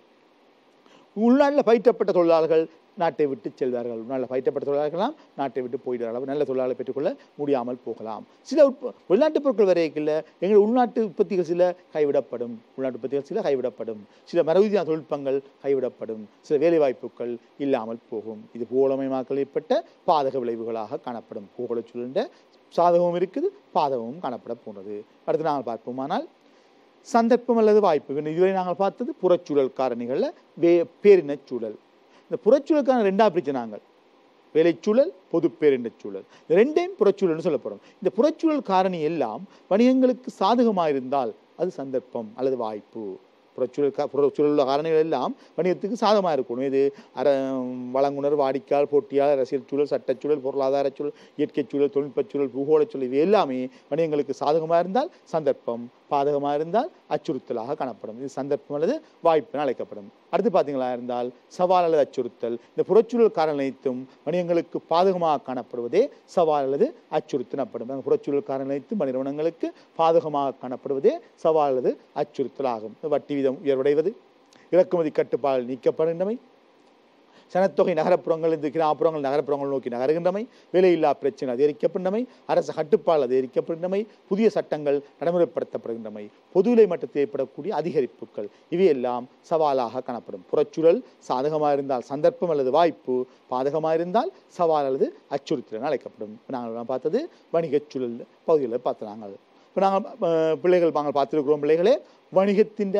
உள்நாட்டில் பயிற்றப்பட்ட தொழிலாளர்கள் நாட்டை விட்டு செல்வார்கள் உள்நாட்டில் பயிற்றப்பட்ட தொழிலாளர்கள்லாம் நாட்டை விட்டு போயிடுறார்கள் நல்ல தொழிலாளர்களை பெற்றுக்கொள்ள முடியாமல் போகலாம் சில உட்ப வெளிநாட்டு பொருட்கள் வரைக்கில் எங்கள் உள்நாட்டு உற்பத்திகள் சில கைவிடப்படும் உள்நாட்டு உற்பத்திகள் சில கைவிடப்படும் சில மரபுதியான தொழில்நுட்பங்கள் கைவிடப்படும் சில வேலைவாய்ப்புகள் இல்லாமல் போகும் இது பூகோளமயமாக்கல் ஏற்பட்ட பாதக விளைவுகளாக காணப்படும் பூகோள சூழலில் சாதகமும் இருக்குது பாதகமும் காணப்பட போனது அடுத்து நாங்கள் பார்ப்போமானால் சந்தர்ப்பம் அல்லது வாய்ப்பு இன்னும் இதுவரை நாங்கள் பார்த்தது புறச்சூழல் காரணிகளில் வே பேரினச் சூழல் இந்த புறச்சூழலுக்கான ரெண்டாக பிரிச்சு நாங்கள் வேலைச்சூழல் பொது பேரினச் சூழல் இந்த ரெண்டையும் புறச்சூழல்னு சொல்ல போகிறோம் இந்த புறச்சூழல் காரணி எல்லாம் வணிகங்களுக்கு சாதகமாக இருந்தால் அது சந்தர்ப்பம் அல்லது வாய்ப்பு புறச்சூழல் கா புறச்சூழல் உள்ள காரணிகள் எல்லாம் வணிகத்துக்கு சாதகமாக இருக்கணும் இது அர வழங்குனர் வாடிக்கையாளர் போட்டியாளர் அரசியல் சூழல் சட்டச்சூழல் பொருளாதார சூழல் இயற்கை சூழல் தொழில்நுட்பச் சூழல் பூகோளச் சூழல் இவை எல்லாமே வணிகங்களுக்கு சாதகமாக இருந்தால் சந்தர்ப்பம் பாதகமாக இருந்தால் அச்சுறுத்தலாக காணப்படும் இது சந்தர்ப்பம் அல்லது வாய்ப்பு என அழைக்கப்படும் அடுத்து பார்த்தீங்களா இருந்தால் சவால் அல்லது அச்சுறுத்தல் இந்த புறச்சூழல் காரணம் அனைத்தும் வணிகங்களுக்கு பாதகமாக காணப்படுவதே சவால் அல்லது அச்சுறுத்தல் எனப்படும் அந்த புறச்சூழல் காரணம் அனைத்தும் நிறுவனங்களுக்கு பாதகமாக காணப்படுவதே சவால் அல்லது அச்சுறுத்தல் ஆகும் வட்டி வீதம் உயர்வடைவது இறக்குமதி கட்டுப்பாடு நீக்கப்படுகின்றமை சனத்தொகை நகரப்புறங்களிலிருந்து கிராமப்புறங்கள் நகரப்புறங்கள் நோக்கி நகருகின்றமை வேலையில்லா பிரச்சனை அதிகரிக்கப்படுகின்றமை அரசு கட்டுப்பாடு அதிகரிக்கப்படுகின்றமை புதிய சட்டங்கள் நடைமுறைப்படுத்தப்படுகின்றமை பொதுவிலை மட்டத்தில் ஏற்படக்கூடிய அதிகரிப்புகள் இவையெல்லாம் சவாலாக காணப்படும் புறச்சூழல் சாதகமாக இருந்தால் சந்தர்ப்பம் அல்லது வாய்ப்பு பாதகமாக இருந்தால் சவால் அல்லது அச்சுறுத்தல் என அழைக்கப்படும் இப்ப நாங்கள் பார்த்தது வணிகச் சூழல் பகுதிகளில் பார்த்து நாங்கள் இப்போ நாங்கள் அஹ், பிள்ளைகள் நாங்கள் பார்த்துருக்கிறோம் பிள்ளைகளே வணிகத்தின்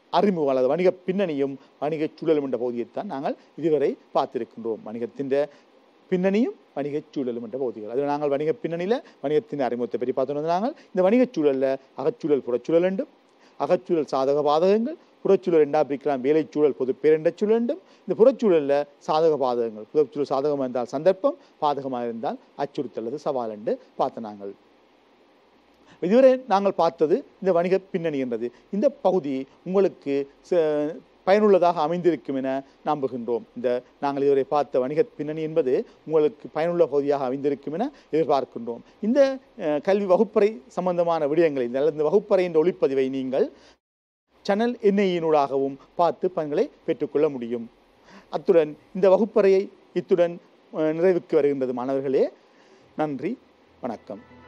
அறிமுகம் அல்லது வணிக பின்னணியும் வணிக சூழலும் என்ற பகுதியைத்தான் நாங்கள் இதுவரை பார்த்திருக்கின்றோம் வணிகத்தின் பின்னணியும் வணிகச் சூழலும் என்ற பகுதிகள் அதில் நாங்கள் வணிக பின்னணியில் வணிகத்தின் அறிமுகத்தை பற்றி பார்த்தோம் நாங்கள் இந்த வணிகச் சூழலில் அகச்சூழல் புறச்சூழல் என்றும் அகச்சூழல் சாதக பாதகங்கள் புறச்சூழல் ரெண்டா பிரிக்கலாம் வேலைச்சூழல் பொது பேரண்ட சூழல் என்றும் இந்த புறச்சூழலில் சாதக பாதகங்கள் புறச்சூழல் சாதகமாக இருந்தால் சந்தர்ப்பம் பாதகமாக இருந்தால் அச்சுறுத்தல் அல்லது சவால் என்று பார்த்த நாங்கள் இதுவரை நாங்கள் பார்த்தது இந்த வணிக பின்னணி என்றது இந்த பகுதி உங்களுக்கு ச- பயனுள்ளதாக அமைந்திருக்கும் என நம்புகின்றோம் இந்த நாங்கள் இதுவரை பார்த்த வணிக பின்னணி என்பது உங்களுக்கு பயனுள்ள பகுதியாக அமைந்திருக்கும் என எதிர்பார்க்கின்றோம் இந்த அஹ், கல்வி வகுப்பறை சம்பந்தமான விடயங்களை இந்த அல்லது இந்த வகுப்பறையின் ஒளிப்பதிவை நீங்கள் சேனல் எண்ணெயினூடாகவும் பார்த்து பலன்களை பெற்றுக்கொள்ள முடியும் அத்துடன் இந்த வகுப்பறையை இத்துடன் அஹ், நிறைவுக்கு வருகின்றது மாணவர்களே நன்றி வணக்கம்